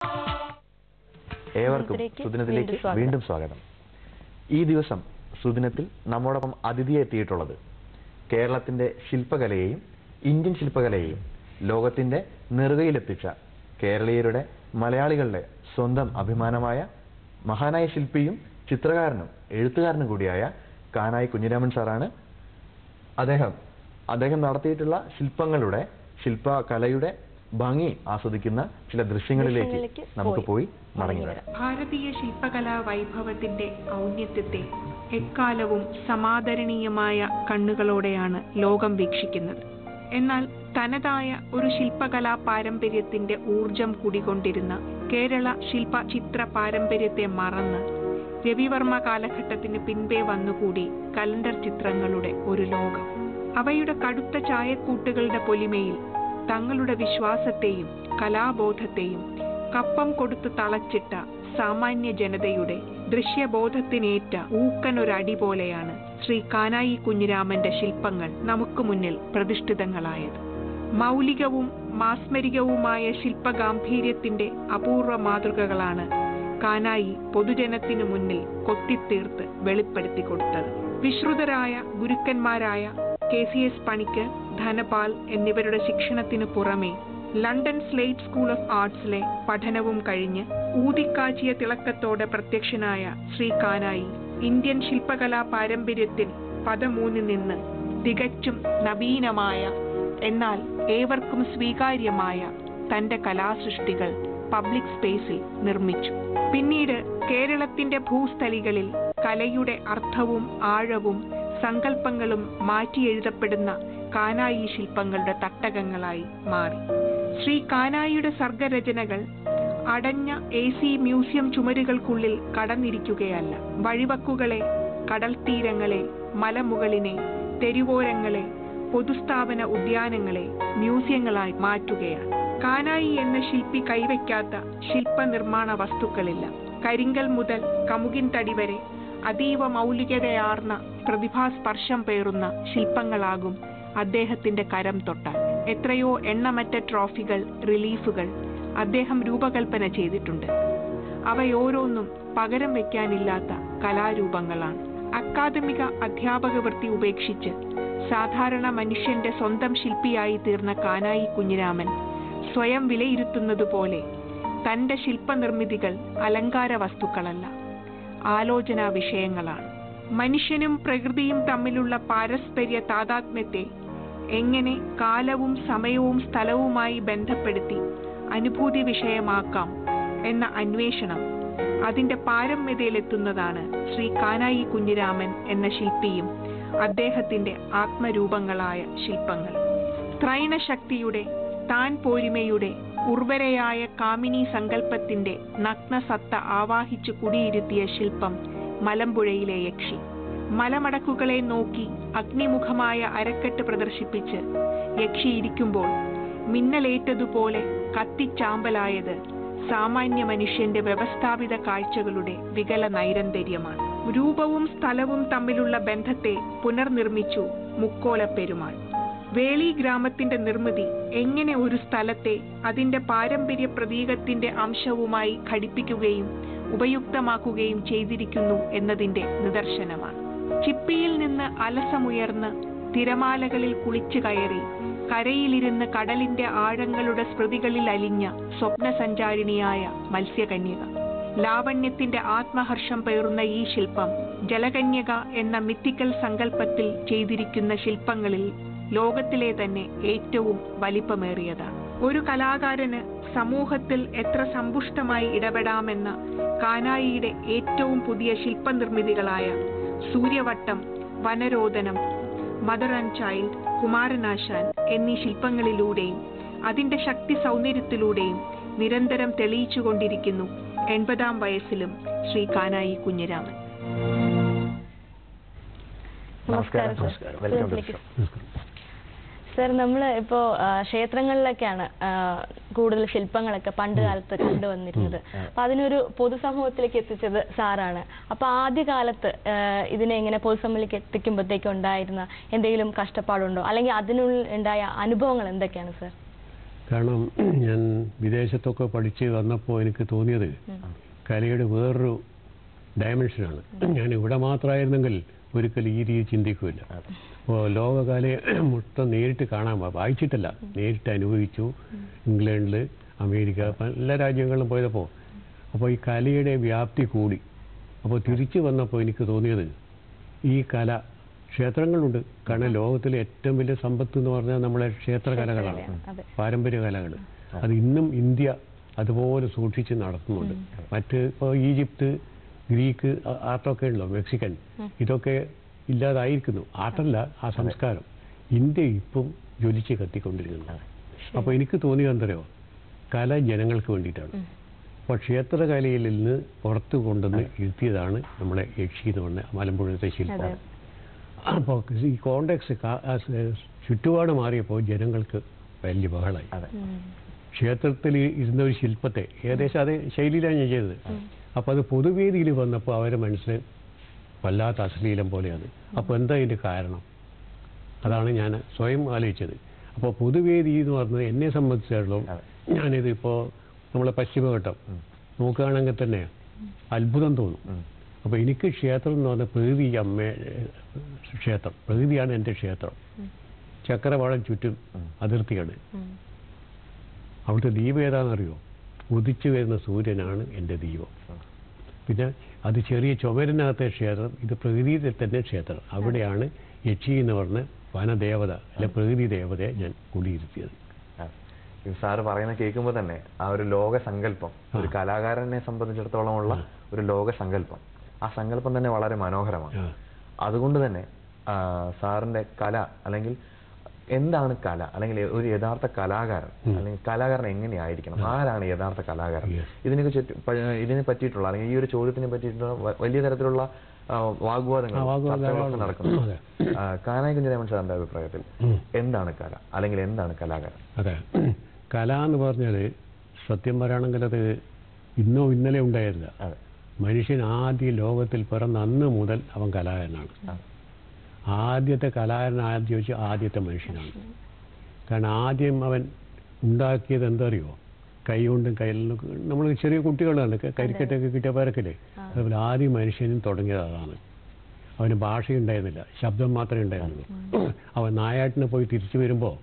ഏവർക്കും സുദിനത്തിലേക്ക് സുദിനത്തിലേക്ക് വീണ്ടും സ്വാഗതം. വീണ്ടും സ്വാഗതം ഈ ദിവസം സുദിനത്തിൽ നമ്മോടൊപ്പം അതിഥിയെ എത്തിയിട്ടുള്ളത് കേരളത്തിന്റെ ശില്പകലയെയും ഇന്ത്യൻ ശില്പകലയെയും ലോകത്തിന്റെ നെറുകയിലെത്തിച്ച കേരളീയരുടെ മലയാളികളുടെ സ്വന്തം അഭിമാനമായ മഹാനായ ശില്പിയും ചിത്രകാരനും എഴുത്തുകാരനും കൂടിയായ കാനായി കുഞ്ഞിരാമൻ സാറാണ് അദ്ദേഹം അദ്ദേഹം നടത്തിയിട്ടുള്ള ശില്പങ്ങളുടെ ശില്പകലയുടെ ഭംഗി ആസ്വദിക്കുന്ന ചില ദൃശ്യങ്ങളിലേക്ക് ദൃശ്യങ്ങളിലേക്ക് നമുക്ക് പോയി പോയി മടങ്ങി വരാം ഭാരതീയ ശില്പകലാ വൈഭവത്തിന്റെ ഔന്നത്യത്തെ എക്കാലവും സമാദരണീയമായ കണ്ണുകളോടെയാണ് ലോകം വീക്ഷിക്കുന്നത് എന്നാൽ തനതായ ഒരു ശില്പകലാ പാരമ്പര്യത്തിന്റെ ഊർജം കുടികൊണ്ടിരുന്ന കേരള ശില്പ ചിത്ര പാരമ്പര്യത്തെ മറന്ന് രവിവർമ്മ കാലഘട്ടത്തിന് പിൻപേ വന്നുകൂടി കലണ്ടർ ചിത്രങ്ങളുടെ ഒരു ലോകം അവയുടെ കടുത്ത ചായക്കൂട്ടുകളുടെ പൊലിമയിൽ തങ്ങളുടെ വിശ്വാസത്തെയും കലാബോധത്തെയും കപ്പം കൊടുത്തു തളച്ചിട്ട സാമാന്യ ജനതയുടെ ദൃശ്യബോധത്തിനേറ്റ ഊക്കനൊരടി പോലെയാണ് ശ്രീ കാനായി കുഞ്ഞിരാമന്റെ ശില്പങ്ങൾ നമുക്ക് മുന്നിൽ പ്രതിഷ്ഠിതങ്ങളായത് മൗലികവും മാസ്മരികവുമായ ശില്പഗാംഭീര്യത്തിന്റെ അപൂർവ മാതൃകകളാണ് കാനായി പൊതുജനത്തിനു മുന്നിൽ കൊത്തിത്തീർത്ത് വെളിപ്പെടുത്തി കൊടുത്തത് വിശ്രുതരായ ഗുരുക്കന്മാരായ K C S Panicker Dhanapal എന്നിവരുടെ ശിക്ഷണത്തിനു പുറമെ ലണ്ടൻ സ്ലേറ്റ് സ്കൂൾ ഓഫ് ആർട്സിലെ പഠനവും കഴിഞ്ഞ് ഊതിക്കാച്ചിയ തിളക്കത്തോടെ പ്രത്യക്ഷനായ ശ്രീ കാനായി ഇന്ത്യൻ ശില്പകലാ പാരമ്പര്യത്തിൽ പദമൂന്നി നിന്ന് തികച്ചും നവീനമായ എന്നാൽ ഏവർക്കും സ്വീകാര്യമായ തന്റെ കലാസൃഷ്ടികൾ പബ്ലിക് സ്പേസിൽ നിർമ്മിച്ചു പിന്നീട് കേരളത്തിന്റെ ഭൂസ്ഥലികളിൽ കലയുടെ അർത്ഥവും ആഴവും സങ്കല്പങ്ങളും മാറ്റിയെഴുതപ്പെടുന്ന കാനായി ശില്പങ്ങളുടെ തട്ടകങ്ങളായി മാറി ശ്രീ കാനായിയുടെ സർഗരചനകൾ അടഞ്ഞ എ സി മ്യൂസിയം ചുമരുകൾക്കുള്ളിൽ കടന്നിരിക്കുകയല്ല വഴിവക്കുകളെ കടൽത്തീരങ്ങളെ മലമുകളിനെ തെരുവോരങ്ങളെ പൊതുസ്ഥാപന ഉദ്യാനങ്ങളെ മ്യൂസിയങ്ങളായി മാറ്റുകയാണ് കാനായി എന്ന ശില്പി കൈവയ്ക്കാത്ത ശില്പനിർമ്മാണ വസ്തുക്കളില്ല കരിങ്കൽ മുതൽ കമുകിൻ തടി വരെ അതീവ മൗലികതയാർന്ന പ്രതിഭാസ്പർശം പേറുന്ന ശില്പങ്ങളാകും അദ്ദേഹത്തിന്റെ കരം തൊട്ടാൽ എത്രയോ എണ്ണമറ്റ ട്രോഫികൾ റിലീഫുകൾ അദ്ദേഹം രൂപകൽപ്പന ചെയ്തിട്ടുണ്ട് അവയോരോന്നും പകരം വയ്ക്കാനില്ലാത്ത കലാരൂപങ്ങളാണ് അക്കാദമിക അധ്യാപക വൃത്തി ഉപേക്ഷിച്ച് സാധാരണ മനുഷ്യന്റെ സ്വന്തം ശില്പിയായി തീർന്ന കാനായി കുഞ്ഞിരാമൻ സ്വയം വിലയിരുത്തുന്നതുപോലെ തന്റെ ശില്പനിർമ്മിതികൾ അലങ്കാര വസ്തുക്കളല്ല ആലോചനാ വിഷയങ്ങളാണ് മനുഷ്യനും പ്രകൃതിയും തമ്മിലുള്ള പാരസ്പര്യ താതാത്മ്യത്തെ എങ്ങനെ കാലവും സമയവും സ്ഥലവുമായി ബന്ധപ്പെടുത്തി അനുഭൂതി വിഷയമാക്കാം എന്ന അന്വേഷണം അതിന്റെ പാരമ്യതയിലെത്തുന്നതാണ് ശ്രീ കാനായി കുഞ്ഞിരാമൻ എന്ന ശില്പിയും അദ്ദേഹത്തിന്റെ ആത്മരൂപങ്ങളായ ശില്പങ്ങൾ ത്രൈണശക്തിയുടെ താൻ പോരിമയുടെ ഉർവരയായ കാമിനി സങ്കല്പത്തിന്റെ നഗ്നസത്ത ആവാഹിച്ചു കുടിയിരുത്തിയ ശില്പം മലമ്പുഴയിലെ യക്ഷി മലമടക്കുകളെ നോക്കി അഗ്നിമുഖമായ അരക്കെട്ട് പ്രദർശിപ്പിച്ച് യക്ഷി ഇരിക്കുമ്പോൾ മിന്നലേറ്റതുപോലെ കത്തിച്ചാമ്പലായത് സാമാന്യ മനുഷ്യന്റെ വ്യവസ്ഥാപിത കാഴ്ചകളുടെ വികല നൈരന്തര്യമാണ് രൂപവും സ്ഥലവും തമ്മിലുള്ള ബന്ധത്തെ പുനർനിർമ്മിച്ചു മുക്കോല പെരുമാൾ വേളി ഗ്രാമത്തിന്റെ നിർമ്മിതി എങ്ങനെ ഒരു സ്ഥലത്തെ അതിന്റെ പാരമ്പര്യ പ്രതീകത്തിന്റെ അംശവുമായി ഘടിപ്പിക്കുകയും ഉപയുക്തമാക്കുകയും ചെയ്തിരിക്കുന്നു എന്നതിന്റെ നിദർശനമാണ് ചിപ്പിയിൽ നിന്ന് അലസമുയർന്ന് തിരമാലകളിൽ കുളിച്ചു കയറി കരയിലിരുന്ന് കടലിന്റെ ആഴങ്ങളുടെ സ്മൃതികളിൽ അലിഞ്ഞ സ്വപ്നസഞ്ചാരിണിയായ മത്സ്യകന്യക ലാവണ്യത്തിന്റെ ആത്മഹർഷം പേറുന്ന ഈ ശില്പം ജലകന്യക എന്ന മിത്തിക്കൽ സങ്കല്പത്തിൽ ചെയ്തിരിക്കുന്ന ശില്പങ്ങളിൽ ലോകത്തിലെ തന്നെ ഏറ്റവും വലിപ്പമേറിയതാണ് ഒരു കലാകാരന് സമൂഹത്തിൽ എത്ര സമ്പുഷ്ടമായി ഇടപെടാമെന്ന കാനായിയുടെ ഏറ്റവും പുതിയ ശില്പനിർമ്മിതികളായ സൂര്യവട്ടം വനരോദനം മദർ ആൻഡ് ചൈൽഡ് കുമാരനാശാൻ എന്നീ ശില്പങ്ങളിലൂടെയും അതിന്റെ ശക്തി സൗന്ദര്യത്തിലൂടെയും നിരന്തരം തെളിയിച്ചുകൊണ്ടിരിക്കുന്നു എൺപതാം വയസ്സിലും ശ്രീ കാനായി കുഞ്ഞിരാമൻ നമസ്കാരം സർ. നമസ്കാരം വെൽക്കം ടു സുഹൃത്തിലേക്ക് സർ നമ്മൾ ഇപ്പോ ആ, ക്ഷേത്രങ്ങളിലൊക്കെയാണ് ആ, കൂടുതൽ ശില്പങ്ങളൊക്കെ പണ്ട് കാലത്ത് കണ്ടുവന്നിരുന്നത് അപ്പൊ അതിനൊരു പൊതുസമൂഹത്തിലേക്ക് എത്തിച്ചത് സാറാണ് അപ്പൊ ആദ്യകാലത്ത് ആ, ഇതിനെ ഇങ്ങനെ പൊതുസമൂഹത്തിലേക്ക് എത്തിക്കുമ്പോഴത്തേക്ക് ഉണ്ടായിരുന്ന എന്തെങ്കിലും കഷ്ടപ്പാടുണ്ടോ അല്ലെങ്കിൽ അതിനുള്ളിൽ ഉണ്ടായ അനുഭവങ്ങൾ എന്തൊക്കെയാണ് സർ കാരണം ഞാൻ വിദേശത്തൊക്കെ പഠിച്ച് വന്നപ്പോൾ എനിക്ക് തോന്നിയത് കലയുടെ വേറൊരു ഡയമെൻഷനാണ് ഞാൻ ഇവിടെ മാത്രമായിരുന്നെങ്കിൽ ഒരിക്കലും ഈ രീതി ചിന്തിക്കില്ല അപ്പോൾ ലോകകലയെ മൊത്തം നേരിട്ട് കാണാൻ പ- വായിച്ചിട്ടല്ല നേരിട്ട് അനുഭവിച്ചു ഇംഗ്ലണ്ടിൽ അമേരിക്ക പ- എല്ലാ രാജ്യങ്ങളിലും പോയപ്പോൾ അപ്പോൾ ഈ കലയുടെ വ്യാപ്തി കൂടി അപ്പോൾ തിരിച്ചു വന്നപ്പോൾ എനിക്ക് തോന്നിയത് ഈ കല ക്ഷേത്രങ്ങളുണ്ട് കാരണം ലോകത്തിലെ ഏറ്റവും വലിയ സമ്പത്ത് എന്ന് പറഞ്ഞാൽ നമ്മളെ ക്ഷേത്രകലകളാണ് അതെ. പാരമ്പര്യ കലകൾ അത് ഇന്നും ഇന്ത്യ അതുപോലെ സൂക്ഷിച്ച് നടത്തുന്നുണ്ട് മറ്റ് ഇപ്പോൾ ഈജിപ്ത് ഗ്രീക്ക് ആ- ആർട്ടൊക്കെ ഉണ്ടല്ലോ മെക്സിക്കൻ ഇതൊക്കെ ഇല്ലാതായിരിക്കുന്നു ആർട്ടല്ല ആ സംസ്കാരം ഇന്ത്യ ഇപ്പം ജ്വലിച്ച് കത്തിക്കൊണ്ടിരിക്കുന്നു അപ്പോൾ എനിക്ക് തോന്നിയത് എന്തറിയോ കല ജനങ്ങൾക്ക് വേണ്ടിയിട്ടാണ് അപ്പോൾ ക്ഷേത്രകലയിൽ നിന്ന് പുറത്ത് കൊണ്ടുവന്ന് ഇരുത്തിയതാണ് നമ്മളെ യക്ഷി എന്ന് പറഞ്ഞ മലമ്പുഴത്തെ ശില്പം അതെ. അപ്പോൾ ഈ കോണ്ടാക്ട്സ് ചുറ്റുപാട് മാറിയപ്പോൾ ജനങ്ങൾക്ക് വലിയ ബഹളായി അതെ ഉം. ക്ഷേത്രത്തിൽ ഇരുന്ന ഒരു ശില്പത്തെ ഏകദേശം അതേ ശൈലിയിലാണ് ഞാൻ ചെയ്തത് അപ്പോൾ അത് പൊതുവേദിയിൽ വന്നപ്പോൾ അവരെ മനസ്സിൽ വല്ലാത്ത അശ്ലീലം പോലെയാണ് അപ്പോൾ എന്താ ഇതിൻ്റെ കാരണം അതാണ് ഞാൻ സ്വയം ആലോചിച്ചത് അപ്പോൾ പൊതുവേദി എന്ന് പറഞ്ഞത് എന്നെ സംബന്ധിച്ചിടത്തോളം അതെ. ഞാനിത് ഇപ്പോൾ നമ്മളെ പശ്ചിമഘട്ടം നോക്കുകയാണെങ്കിൽ തന്നെ അത്ഭുതം തോന്നും ഉം. അപ്പോൾ എനിക്ക് ക്ഷേത്രം എന്ന് പറഞ്ഞാൽ പ്രകൃതി അമ്മ ക്ഷേത്രം പ്രകൃതിയാണ് എൻ്റെ ക്ഷേത്രം ചക്രവാളം ചുറ്റും അതിർത്തിയാണ് ഉം. അവിടുത്തെ ദീപം ഏതാണെന്നറിയോ ഉദിച്ചു വരുന്ന സൂര്യനാണ് എൻ്റെ ദീപം പിന്നെ അത് ചെറിയ ചുമരിനകത്തെ ക്ഷേത്രം ഇത് പ്രകൃതിയിലെ തന്നെ ക്ഷേത്രം അവിടെയാണ് യക്ഷി എന്ന് പറഞ്ഞ വനദേവത അല്ലെ പ്രകൃതി ദേവതയെ ഞാൻ കുടിയിരുത്തിയത് ആ. ഈ സാറ് പറയുന്ന കേൾക്കുമ്പോൾ തന്നെ ആ ഒരു ലോക സങ്കല്പം ഒരു കലാകാരനെ സംബന്ധിച്ചിടത്തോളം ഉള്ള ഒരു ലോക സങ്കല്പം ആ സങ്കല്പം തന്നെ വളരെ മനോഹരമാണ് ആ. അതുകൊണ്ട് തന്നെ ആ, സാറിന്റെ കല അല്ലെങ്കിൽ എന്താണ് കല അല്ലെങ്കിൽ ഒരു യഥാർത്ഥ കലാകാരൻ അല്ലെങ്കിൽ കലാകാരൻ എങ്ങനെയായിരിക്കണം ആരാണ് യഥാർത്ഥ കലാകാരൻ Yes. ഇതിനെ ചുറ്റും പ- ഇതിനെ പറ്റിയിട്ടുള്ള അല്ലെങ്കിൽ ഈ ഒരു ചോദ്യത്തിനെ പറ്റിയിട്ടുള്ള വ- വലിയ തരത്തിലുള്ള ആ, വാഗ്വാദങ്ങൾ ആ, വാഗ്വാദം ചർച്ചകളൊക്കെ ധാരാളം. നടക്കുന്നു അതെ. ആ, കാനായി കുഞ്ഞിരാമൻ സാറിന്റെ അഭിപ്രായത്തിൽ ഉം. എന്താണ് കല അല്ലെങ്കിൽ എന്താണ് കലാകാരൻ അതെ കല എന്ന് പറഞ്ഞാൽ സത്യം പറയുകയാണെങ്കിൽ അത് ഇന്നോ ഇന്നലെ ഉണ്ടായിരുന്നില്ല അതെ മനുഷ്യൻ ആദ്യ ലോകത്തിൽ പിറന്ന അന്ന് മുതൽ അവൻ കലാകാരനാണ് ആ. ആദ്യത്തെ കലാകാരൻ ആദ്യം ചോദിച്ചാൽ ആദ്യത്തെ മനുഷ്യനാണ് കാരണം ആദ്യം അവൻ ഉണ്ടാക്കിയത് എന്തറിയോ കൈ കൊണ്ടും കയ്യിലും നമ്മൾ ചെറിയ കുട്ടികളാണ് ക- കരിക്കട്ടൊക്കെ കിട്ടിയ പേരക്കില്ലേ അതുപോലെ ആദ്യം മനുഷ്യനും തുടങ്ങിയത് അതാണ് അവന് ഭാഷയുണ്ടായിരുന്നില്ല ശബ്ദം മാത്രമേ ഉണ്ടായിരുന്നുള്ളൂ അവൻ നായാട്ടിന് പോയി തിരിച്ചു വരുമ്പോൾ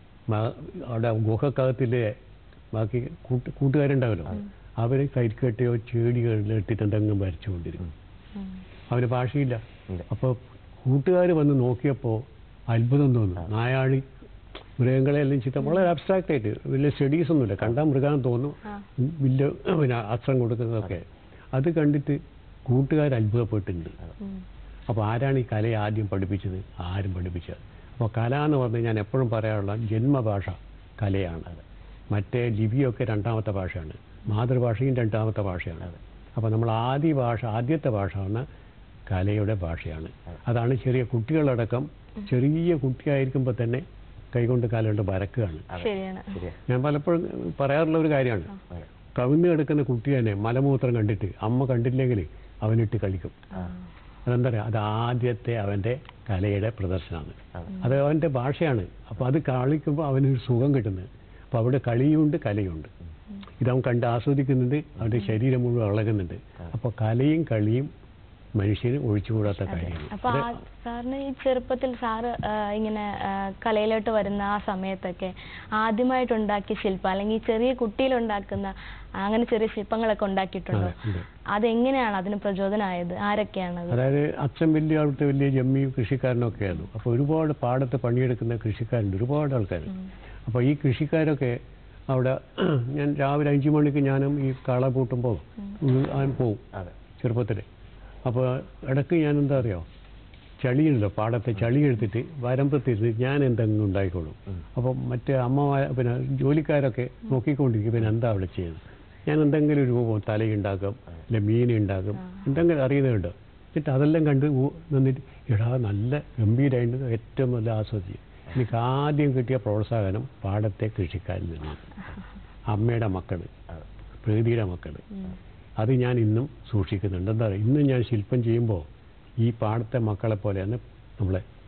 അവിടെ ഗുഹക്കകത്തിലെ ബാക്കി കൂട്ട് കൂട്ടുകാരുണ്ടാവല്ലോ അവർ കരിക്കട്ടയോ ചെടികളിലോ ഇട്ടിട്ട് എന്തെങ്കിലും വരച്ചുകൊണ്ടിരിക്കും ഉം. അവന് ഭാഷയില്ല ഇല്ല. അപ്പോൾ കൂട്ടുകാർ വന്ന് നോക്കിയപ്പോൾ അത്ഭുതം തോന്നുന്നു നായാളി മൃഗങ്ങളെ എല്ലാം ചിത്രം വളരെ അബ്സ്ട്രാക്റ്റ് ആയിട്ട് വലിയ സ്റ്റഡീസ് ഒന്നുമില്ല കണ്ടാൽ മൃഗം തോന്നും വലിയ പിന്നെ അസ്ത്രം കൊടുക്കുന്നതൊക്കെ അത് കണ്ടിട്ട് കൂട്ടുകാർ അത്ഭുതപ്പെട്ടിട്ടുണ്ട് ഉം. അപ്പോൾ ആരാണ് ഈ കലയെ ആദ്യം പഠിപ്പിച്ചത് ആരും പഠിപ്പിച്ചത് അപ്പോൾ കല എന്ന് പറഞ്ഞാൽ ഞാൻ എപ്പോഴും പറയാറുള്ള ജന്മഭാഷ കലയാണ് മറ്റേ ലിപിയൊക്കെ രണ്ടാമത്തെ ഭാഷയാണ് മാതൃഭാഷയും രണ്ടാമത്തെ ഭാഷയാണ് അപ്പോൾ നമ്മൾ ആദ്യ ഭാഷ ആദ്യത്തെ ഭാഷ എന്ന കലയുടെ ഭാഷയാണ് അതാണ് ചെറിയ കുട്ടികളടക്കം ചെറിയ കുട്ടിയായിരിക്കുമ്പോൾ തന്നെ കൈകൊണ്ട് കലകൊണ്ട് വരക്കുകയാണ് ശരിയാണ് ശരിയാ ഞാൻ പലപ്പോഴും പറയാറുള്ള ഒരു കാര്യമാണ് അതെ. കവിഞ്ഞ് കിടക്കുന്ന കുട്ടി തന്നെ മലമൂത്രം കണ്ടിട്ട് അമ്മ കണ്ടില്ലെങ്കിൽ അവനിട്ട് കളിക്കും അതെന്താ പറയുക അത് ആദ്യത്തെ അവൻ്റെ കലയുടെ പ്രദർശനമാണ് അത് അവൻ്റെ ഭാഷയാണ് അപ്പോൾ അത് കളിക്കുമ്പോൾ അവനൊരു സുഖം കിട്ടുന്നത് അപ്പോൾ അവിടെ കളിയുണ്ട് കലയുണ്ട് ഇതവൻ കണ്ട് ആസ്വദിക്കുന്നുണ്ട് അവൻ്റെ ശരീരം മുഴുവൻ ഇളകുന്നുണ്ട് അപ്പോൾ കലയും കളിയും മനുഷ്യന് ഒഴിച്ചുകൂടാത്ത കാര്യമാണ് അപ്പൊ ആ സാറിന് ഈ ചെറുപ്പത്തിൽ സാറ് ആ, ഇങ്ങനെ ആ, കലയിലോട്ട് വരുന്ന ആ സമയത്തൊക്കെ ആദ്യമായിട്ട് ഉണ്ടാക്കിയ ശില്പം അല്ലെങ്കിൽ ഈ ചെറിയ കുട്ടിയിലുണ്ടാക്കുന്ന അങ്ങനെ ചെറിയ ശില്പങ്ങളൊക്കെ ഉണ്ടാക്കിയിട്ടുണ്ടോ അതെ, ഉണ്ട്. അതെങ്ങനെയാണ് അതിന് പ്രചോദനമായത് ആരൊക്കെയാണത് അതായത് അച്ഛൻ വലിയ അവിടുത്തെ വലിയ ജമ്മിയും കൃഷിക്കാരനൊക്കെ ആയിരുന്നു അപ്പോൾ ഒരുപാട് പാടത്ത് പണിയെടുക്കുന്ന കൃഷിക്കാരുണ്ട് ഒരുപാട് ആൾക്കാർ അപ്പോൾ ഈ കൃഷിക്കാരൊക്കെ അവിടെ ഞാൻ രാവിലെ അഞ്ച് മണിക്ക് ഞാനും ഈ കാള പൂട്ടുമ്പോൾ ഞാൻ പോവും അതെ ചെറുപ്പത്തിൽ അപ്പോൾ ഇടയ്ക്ക് ഞാൻ എന്താ അറിയോ ചളിയുണ്ടല്ലോ പാടത്തെ ചളി എടുത്തിട്ട് വരമ്പത്തിരുന്ന് ഞാൻ എന്തെങ്കിലും ഉണ്ടായിക്കോളും അപ്പോൾ മറ്റേ അമ്മ പിന്നെ ജോലിക്കാരൊക്കെ നോക്കിക്കൊണ്ടിരിക്കും പിന്നെ എന്താ അവിടെ ചെയ്യുന്നത് ഞാൻ എന്തെങ്കിലും ഒരു രൂപം തലയുണ്ടാക്കും അല്ലെ മീൻ ഉണ്ടാക്കും എന്തെങ്കിലും അറിയുന്നുണ്ട് എന്നിട്ട് അതെല്ലാം കണ്ട് ഊ- നിന്നിട്ട് എടാ നല്ല ഗംഭീരമായിട്ട് ഏറ്റവും നല്ല ആസ്വദിച്ചു എനിക്ക് ആദ്യം കിട്ടിയ പ്രോത്സാഹനം പാടത്തെ കൃഷിക്കാരിൽ നിന്നാണ് അമ്മയുടെ മക്കൾ പ്രകൃതിയുടെ മക്കൾ അത് ഞാൻ ഇന്നും സൂക്ഷിക്കുന്നുണ്ട് എന്താ പറയുക ഇന്നും ഞാൻ ശില്പം ചെയ്യുമ്പോൾ ഈ പാടത്തെ മക്കളെ പോലെയാണ് നമ്മളെ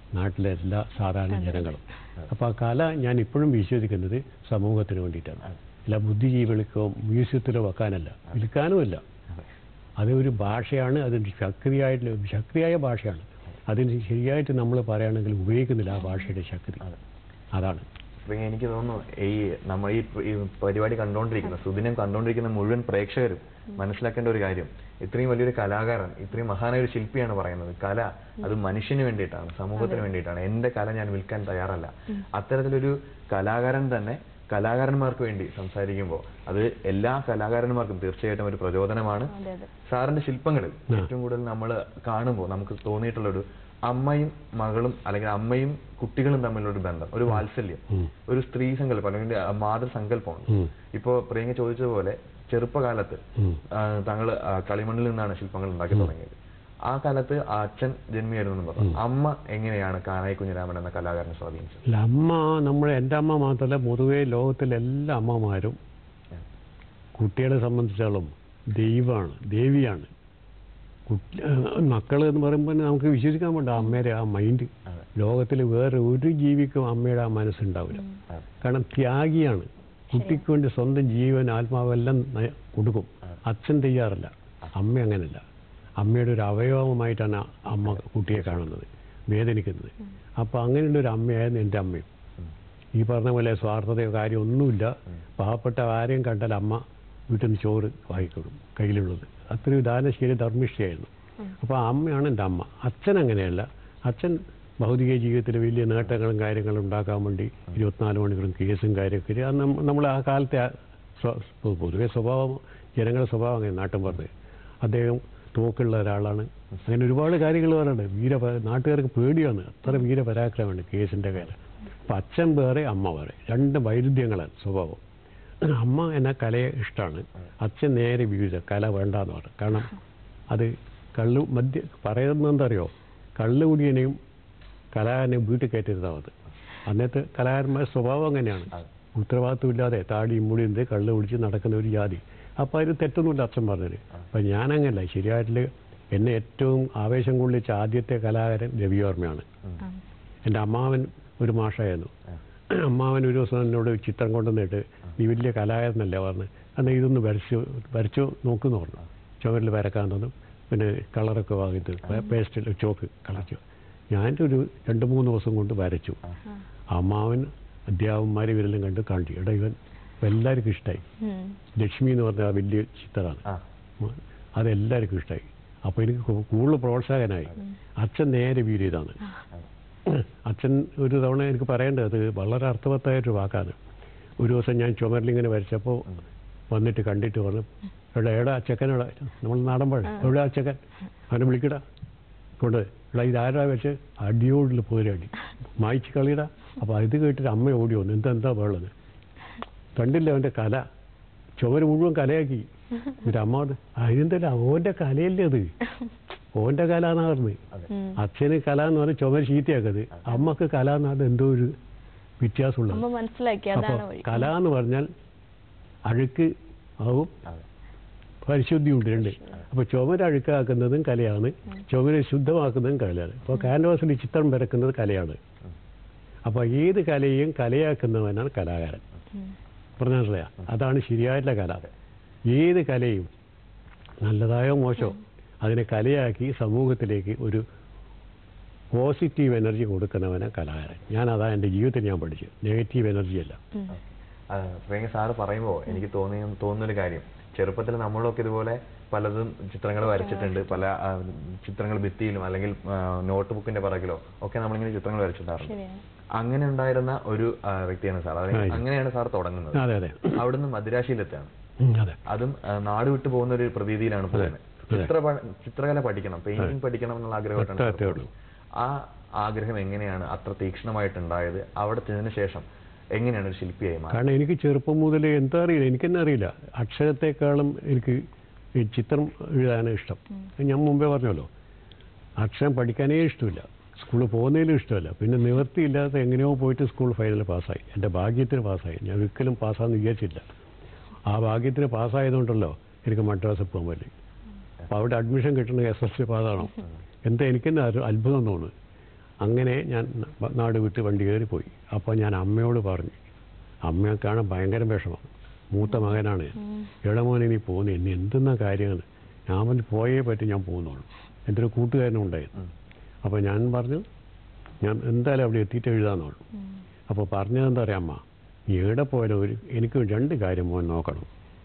നാട്ടിലെ എല്ലാ സാധാരണ ജനങ്ങളും അപ്പോൾ ആ കല ഞാൻ ഇപ്പോഴും വിശ്വസിക്കുന്നത് സമൂഹത്തിന് വേണ്ടിയിട്ടാണ് അല്ല ബുദ്ധിജീവികൾക്കോ മ്യൂസിയത്തിലോ വെക്കാനല്ല വിൽക്കാനുമല്ല അത് ഒരു ഭാഷയാണ് അതിന് ശക്തിയായിട്ടുള്ള ശക്തിയായ ഭാഷയാണ് അതിന് ശരിയായിട്ട് നമ്മൾ പറയുകയാണെങ്കിൽ ഉപയോഗിക്കുന്നില്ല ആ ഭാഷയുടെ ശക്തി അതാണ് അപ്പൊ എനിക്ക് തോന്നുന്നു ഈ നമ്മൾ ഈ ഈ പരിപാടി കണ്ടുകൊണ്ടിരിക്കുന്ന സുദിനം കണ്ടുകൊണ്ടിരിക്കുന്ന മുഴുവൻ പ്രേക്ഷകരും മനസ്സിലാക്കേണ്ട ഒരു കാര്യം ഇത്രയും വലിയൊരു കലാകാരൻ ഇത്രയും മഹാനായ ഒരു ശില്പിയാണ് പറയുന്നത് കല അത് മനുഷ്യന് വേണ്ടിയിട്ടാണ് സമൂഹത്തിന് വേണ്ടിയിട്ടാണ് എന്റെ കല ഞാൻ വിൽക്കാൻ തയ്യാറല്ല അത്തരത്തിലൊരു കലാകാരൻ തന്നെ കലാകാരന്മാർക്ക് വേണ്ടി സംസാരിക്കുമ്പോൾ അത് എല്ലാ കലാകാരന്മാർക്കും തീർച്ചയായിട്ടും ഒരു പ്രചോദനമാണ് അതെ അതെ സാറിന്റെ ശില്പങ്ങളിൽ ഏറ്റവും കൂടുതൽ നമ്മൾ കാണുമ്പോൾ നമുക്ക് തോന്നിയിട്ടുള്ള ഒരു അമ്മയും മകളും അല്ലെങ്കിൽ അമ്മയും കുട്ടികളും തമ്മിലുള്ള ഒരു ബന്ധം ഒരു വാത്സല്യം ഒരു സ്ത്രീ സങ്കല്പം അല്ലെങ്കിൽ ആ മാതൃസങ്കല്പമാണ് ഉം. ഇപ്പോ പ്രിയങ്ക ചോദിച്ചതുപോലെ ചെറുപ്പകാലത്ത് ഉം. ആ, താങ്കൾ ആ, കളിമണ്ണിൽ നിന്നാണ് ശില്പങ്ങൾ ഉണ്ടാക്കി തുടങ്ങിയത് ആ കാലത്ത് ആ അച്ഛൻ ജന്മിയായിരുന്നു എന്ന് പറഞ്ഞു അമ്മ എങ്ങനെയാണ് കാനായി കുഞ്ഞിരാമൻ എന്ന കലാകാരനെ സ്വാധീനിച്ചത് അല്ല അമ്മ നമ്മൾ എൻ്റെ അമ്മ മാത്രമല്ല പൊതുവേ ലോകത്തിലെ എല്ലാ അമ്മമാരും കുട്ടികളെ സംബന്ധിച്ചോളം ദൈവമാണ് ദേവിയാണ് കുട്ടി മക്കൾ എന്ന് പറയുമ്പോൾ നമുക്ക് വിശ്വസിക്കാൻ പറ്റില്ല അമ്മയുടെ ആ മൈൻഡ് ലോകത്തിൽ വേറെ ഒരു ജീവിക്കും അമ്മയുടെ ആ മനസ്സുണ്ടാവില്ല അതെ. കാരണം ത്യാഗിയാണ് കുട്ടിക്ക് വേണ്ടി സ്വന്തം ജീവൻ ആത്മാവെല്ലാം നയ- കൊടുക്കും അച്ഛൻ തയ്യാറല്ല അമ്മ അങ്ങനല്ല അമ്മയുടെ ഒരു അവയവമായിട്ടാണ് അമ്മ കുട്ടിയെ കാണുന്നത് വേദനിക്കുന്നത് അപ്പോൾ അങ്ങനെയുള്ള ഒരു അമ്മയായിരുന്നു എൻ്റെ അമ്മയും ഈ പറഞ്ഞ പോലെ സ്വാർത്ഥതയോ കാര്യം ഒന്നുമില്ല പാവപ്പെട്ട ആരെയും കണ്ടാൽ അമ്മ വീട്ടിൽ നിന്ന് ചോറ് വാങ്ങിക്കൊടും കയ്യിലുള്ളത് അത്രയും ദാനശീല ധർമ്മിഷ്ഠയായിരുന്നു അപ്പോൾ അമ്മയാണ് എൻ്റെ അമ്മ അച്ഛൻ അങ്ങനെയല്ല അച്ഛൻ ഭൗതിക ജീവിതത്തിൽ വലിയ നേട്ടങ്ങളും കാര്യങ്ങളും ഉണ്ടാക്കാൻ വേണ്ടി ഇരുപത്തിനാല് മണിക്കൂറും കേസും കാര്യമൊക്കെ ഇല്ലേ. അത് നമ്മ- നമ്മൾ ആ കാലത്തെ ആ സ്വ- പൊ- പൊതുവെ സ്വഭാവം ജനങ്ങളുടെ സ്വഭാവം അങ്ങനെ നാട്ടിൻ പുറത്ത് അദ്ദേഹം തോക്കുള്ള ഒരാളാണ് അങ്ങനെ ഒരുപാട് കാര്യങ്ങൾ പറയുന്നുണ്ട് വീര നാട്ടുകാർക്ക് പേടിയാണ് അത്ര വീരപരാക്രമമാണ് കേസിൻ്റെ കാര്യം അപ്പം അച്ഛൻ വേറെ അമ്മ വേറെ രണ്ട് വൈരുദ്ധ്യങ്ങളാണ് സ്വഭാവം അമ്മ എന്ന കലയെ ഇഷ്ടമാണ് അച്ഛൻ നേരെ വിവിധ കല വേണ്ടാന്ന് പറയും കാരണം അത് കള്ളു മദ്യ പറയുന്നത് എന്താ അറിയോ കള്ളുകുടിയനെയും കലാകാരനെയും വീട്ടിൽ കയറ്റരുതാവത് അന്നത്തെ കലാകാരന്മാരുടെ സ്വഭാവം അങ്ങനെയാണ് ഉത്തരവാദിത്വമില്ലാതെ താടിയും മുടിയും ഇത് കള്ള് കുടിച്ച് നടക്കുന്ന ഒരു ജാതി അപ്പോൾ അതിൽ തെറ്റൊന്നുമില്ല അച്ഛൻ പറഞ്ഞത് അപ്പം ഞാനങ്ങനല്ല ശരിയായിട്ടുള്ള എന്നെ ഏറ്റവും ആവേശം കൊള്ളിച്ച ആദ്യത്തെ കലാകാരൻ രവിവർമ്മയാണ് എൻ്റെ അമ്മാവൻ ഒരു മാഷായിരുന്നു അമ്മാവൻ ഒരു ദിവസം എന്നോട് ഒരു ചിത്രം കൊണ്ടുവന്നിട്ട് നീ വലിയ കലാകാരനല്ല പറഞ്ഞു എന്നാൽ ഇതൊന്ന് വരച്ചു വരച്ചു നോക്കുന്നു പറഞ്ഞു ചുവരിൽ വരക്കാൻ തന്നു പിന്നെ കളറൊക്കെ വാങ്ങിയിട്ട് പേസ്റ്റിൽ ചോക്ക് കളച്ചു ഞാനൊരു രണ്ട് മൂന്ന് ദിവസം കൊണ്ട് വരച്ചു അമ്മാവൻ അധ്യാപകന്മാർ ഇവരെല്ലാം കണ്ട് കാണിച്ചു എടാ ഇവൻ ഇപ്പം എല്ലാവർക്കും ഇഷ്ടമായി ഉം. ലക്ഷ്മി എന്ന് പറഞ്ഞ ആ വലിയ ചിത്രമാണ് ആ അതെല്ലാവർക്കും ഇഷ്ടമായി അപ്പോൾ എനിക്ക് കൂ- കൂടുതൽ പ്രോത്സാഹനമായി അച്ഛൻ നേരെ വീര് ചെയ്താണ് അച്ഛൻ ഒരു തവണ എനിക്ക് പറയേണ്ടത് അത് വളരെ അർത്ഥവത്തായൊരു വാക്കാണ് ഒരു ദിവസം ഞാൻ ചുമരിലിങ്ങനെ വരച്ചപ്പോൾ വന്നിട്ട് കണ്ടിട്ട് പറഞ്ഞു എടാ എടാ ചെക്കനടാ നമ്മൾ നാടൻ പഴം എവിടെ ആ ചെക്കൻ അവനെ വിളിക്കടാ കൊണ്ട് എടാ ഇതാരാ വെച്ച് അടിയോടിൽ പോരടി മായിച്ച് കളിയടാ അപ്പോൾ ഇത് കേട്ടിട്ട് അമ്മ ഓടി വന്നു എന്താ എന്താ വേളത് കണ്ടില്ല അവൻ്റെ കല ചുമര് മുഴുവൻ കലയാക്കി എന്നിട്ട് അമ്മ പറഞ്ഞു അതിനെന്തല്ല ഓൻ്റെ കലയല്ലേ അത് ഓൻ്റെ കല എന്നാ പറഞ്ഞത് ഉം. അച്ഛന് കല എന്ന് പറഞ്ഞാൽ ചുമര് ചീത്തയാക്കത് അമ്മക്ക് കല എന്നാൽ എന്തോ ഒരു വ്യത്യാസമുള്ളത് അമ്മ മനസ്സിലാക്കി അപ്പോൾ അതാണ് വഴി കല എന്ന് പറഞ്ഞാൽ അഴുക്ക് ആവും അതെ പരിശുദ്ധിയുണ്ട് രണ്ട് അപ്പോൾ ചുമര് അഴുക്കാക്കുന്നതും കലയാണ് ചുമര് ശുദ്ധമാക്കുന്നതും കലയാണ് അപ്പോൾ ക്യാൻവാസിൽ ചിത്രം വരക്കുന്നത് കലയാണ് അപ്പോൾ ഏത് കലയെയും കലയാക്കുന്നവനാണ് കലാകാരൻ ഉം. പറഞ്ഞിട്ടില്ല അതാണ് ശരിയായിട്ടുള്ള കല ഏത് കലയും നല്ലതായോ മോശമോ അതിനെ കലയാക്കി സമൂഹത്തിലേക്ക് ഒരു പോസിറ്റീവ് എനർജി കൊടുക്കുന്നവനാണ് കലാകാരൻ ഞാൻ അതാ എൻ്റെ ജീവിതത്തിൽ ഞാൻ പഠിച്ചത് നെഗറ്റീവ് എനർജി അല്ല ഉം. പ്രിയങ്ക സാറ് പറയുമ്പോൾ എനിക്ക് തോന്നിയ തോന്നുന്നൊരു കാര്യം ചെറുപ്പത്തിൽ നമ്മളൊക്കെ ഇതുപോലെ പലതും ചിത്രങ്ങൾ വരച്ചിട്ടുണ്ട് പല ആ, ചിത്രങ്ങൾ ഭിത്തിയിലും അല്ലെങ്കിൽ നോട്ട് ബുക്കിന്റെ പിറകിലോ ഒക്കെ നമ്മളിങ്ങനെ ചിത്രങ്ങൾ വരച്ചിട്ടുണ്ടായിരുന്നു ശരിയാണ് അങ്ങനെ ഉണ്ടായിരുന്ന ഒരു ആ, വ്യക്തിയാണ് സാർ അതായത് ആ, അങ്ങനെയാണ് സാർ തുടങ്ങുന്നത് അതെ അതെ അവിടുന്ന് മദിരാശിയിലെത്താണ് ഉം, അതെ അതും ആ, നാട് വിട്ടു പോകുന്ന ഒരു പ്രതീതിയിലാണ് പോകുന്നത് അതെ. ചിത്ര പ- ചിത്രകല പഠിക്കണം പെയിന്റിംഗ് പഠിക്കണം എന്നുള്ള ആഗ്രഹമായിട്ടാണ് സാർ ഒറ്റ- ഒറ്റ പോകുന്നത്. ആ ആഗ്രഹം എങ്ങനെയാണ് അത്ര തീക്ഷ്ണമായിട്ടുണ്ടായത് അവിടെ ചെന്നതിന് ശേഷം എങ്ങനെയാണ് ഒരു ശില്പിയായി മാറിയത് കാരണം എനിക്ക് ചെറുപ്പം മുതൽ എന്താ അറിയില്ല എനിക്കെന്നെ അറിയില്ല അക്ഷരത്തെക്കാളും എനിക്ക് ഈ ചിത്രം എഴുതാനാണ് ഇഷ്ടം ഞാൻ മുമ്പേ പറഞ്ഞല്ലോ അക്ഷരം പഠിക്കാനേ ഇഷ്ടമില്ല സ്കൂളിൽ പോകുന്നതിലും ഇഷ്ടമല്ല പിന്നെ നിവൃത്തിയില്ലാതെ എങ്ങനെയോ പോയിട്ട് സ്കൂൾ ഫൈനൽ പാസ്സായി എൻ്റെ ഭാഗ്യത്തിന് പാസ്സായി ഞാൻ ഒരിക്കലും പാസ്സാന്ന് വിചാരിച്ചില്ല ആ ഭാഗ്യത്തിന് പാസ്സായതുകൊണ്ടല്ലോ എനിക്ക് മദ്രാസിൽ പോകാൻ പറ്റി അപ്പോൾ അവിടെ അഡ്മിഷൻ കിട്ടുന്നത് എസ് എസ് സി പാസ്സാണോ എന്താ എനിക്കെന്നെ ഒരു അത്ഭുതം തോന്നുന്നു അങ്ങനെ ഞാൻ ന- നാട് വിട്ട് വണ്ടി കയറി പോയി അപ്പോൾ ഞാൻ അമ്മയോട് പറഞ്ഞു അമ്മയൊക്കെയാണ് ഭയങ്കര വിഷമം മൂത്ത മകനാണ് ഇളമോനെ നീ പോകുന്നു എന്നെ എന്തെന്നാ കാര്യമാണ് ഞാൻ പറഞ്ഞു പോയേ പറ്റി ഞാൻ പോകുന്നുള്ളൂ എൻ്റെ ഒരു കൂട്ടുകാരനും ഉണ്ടായിരുന്നു അപ്പോൾ ഞാൻ പറഞ്ഞു ഞാൻ എന്തായാലും അവിടെ എത്തിയിട്ട് എഴുതാന്നുള്ളൂ അപ്പോൾ പറഞ്ഞതെന്താ പറയുക അമ്മ നീ എവിടെ പോയാലും ഒരു എനിക്ക് രണ്ട് കാര്യം മോൻ നോക്കണം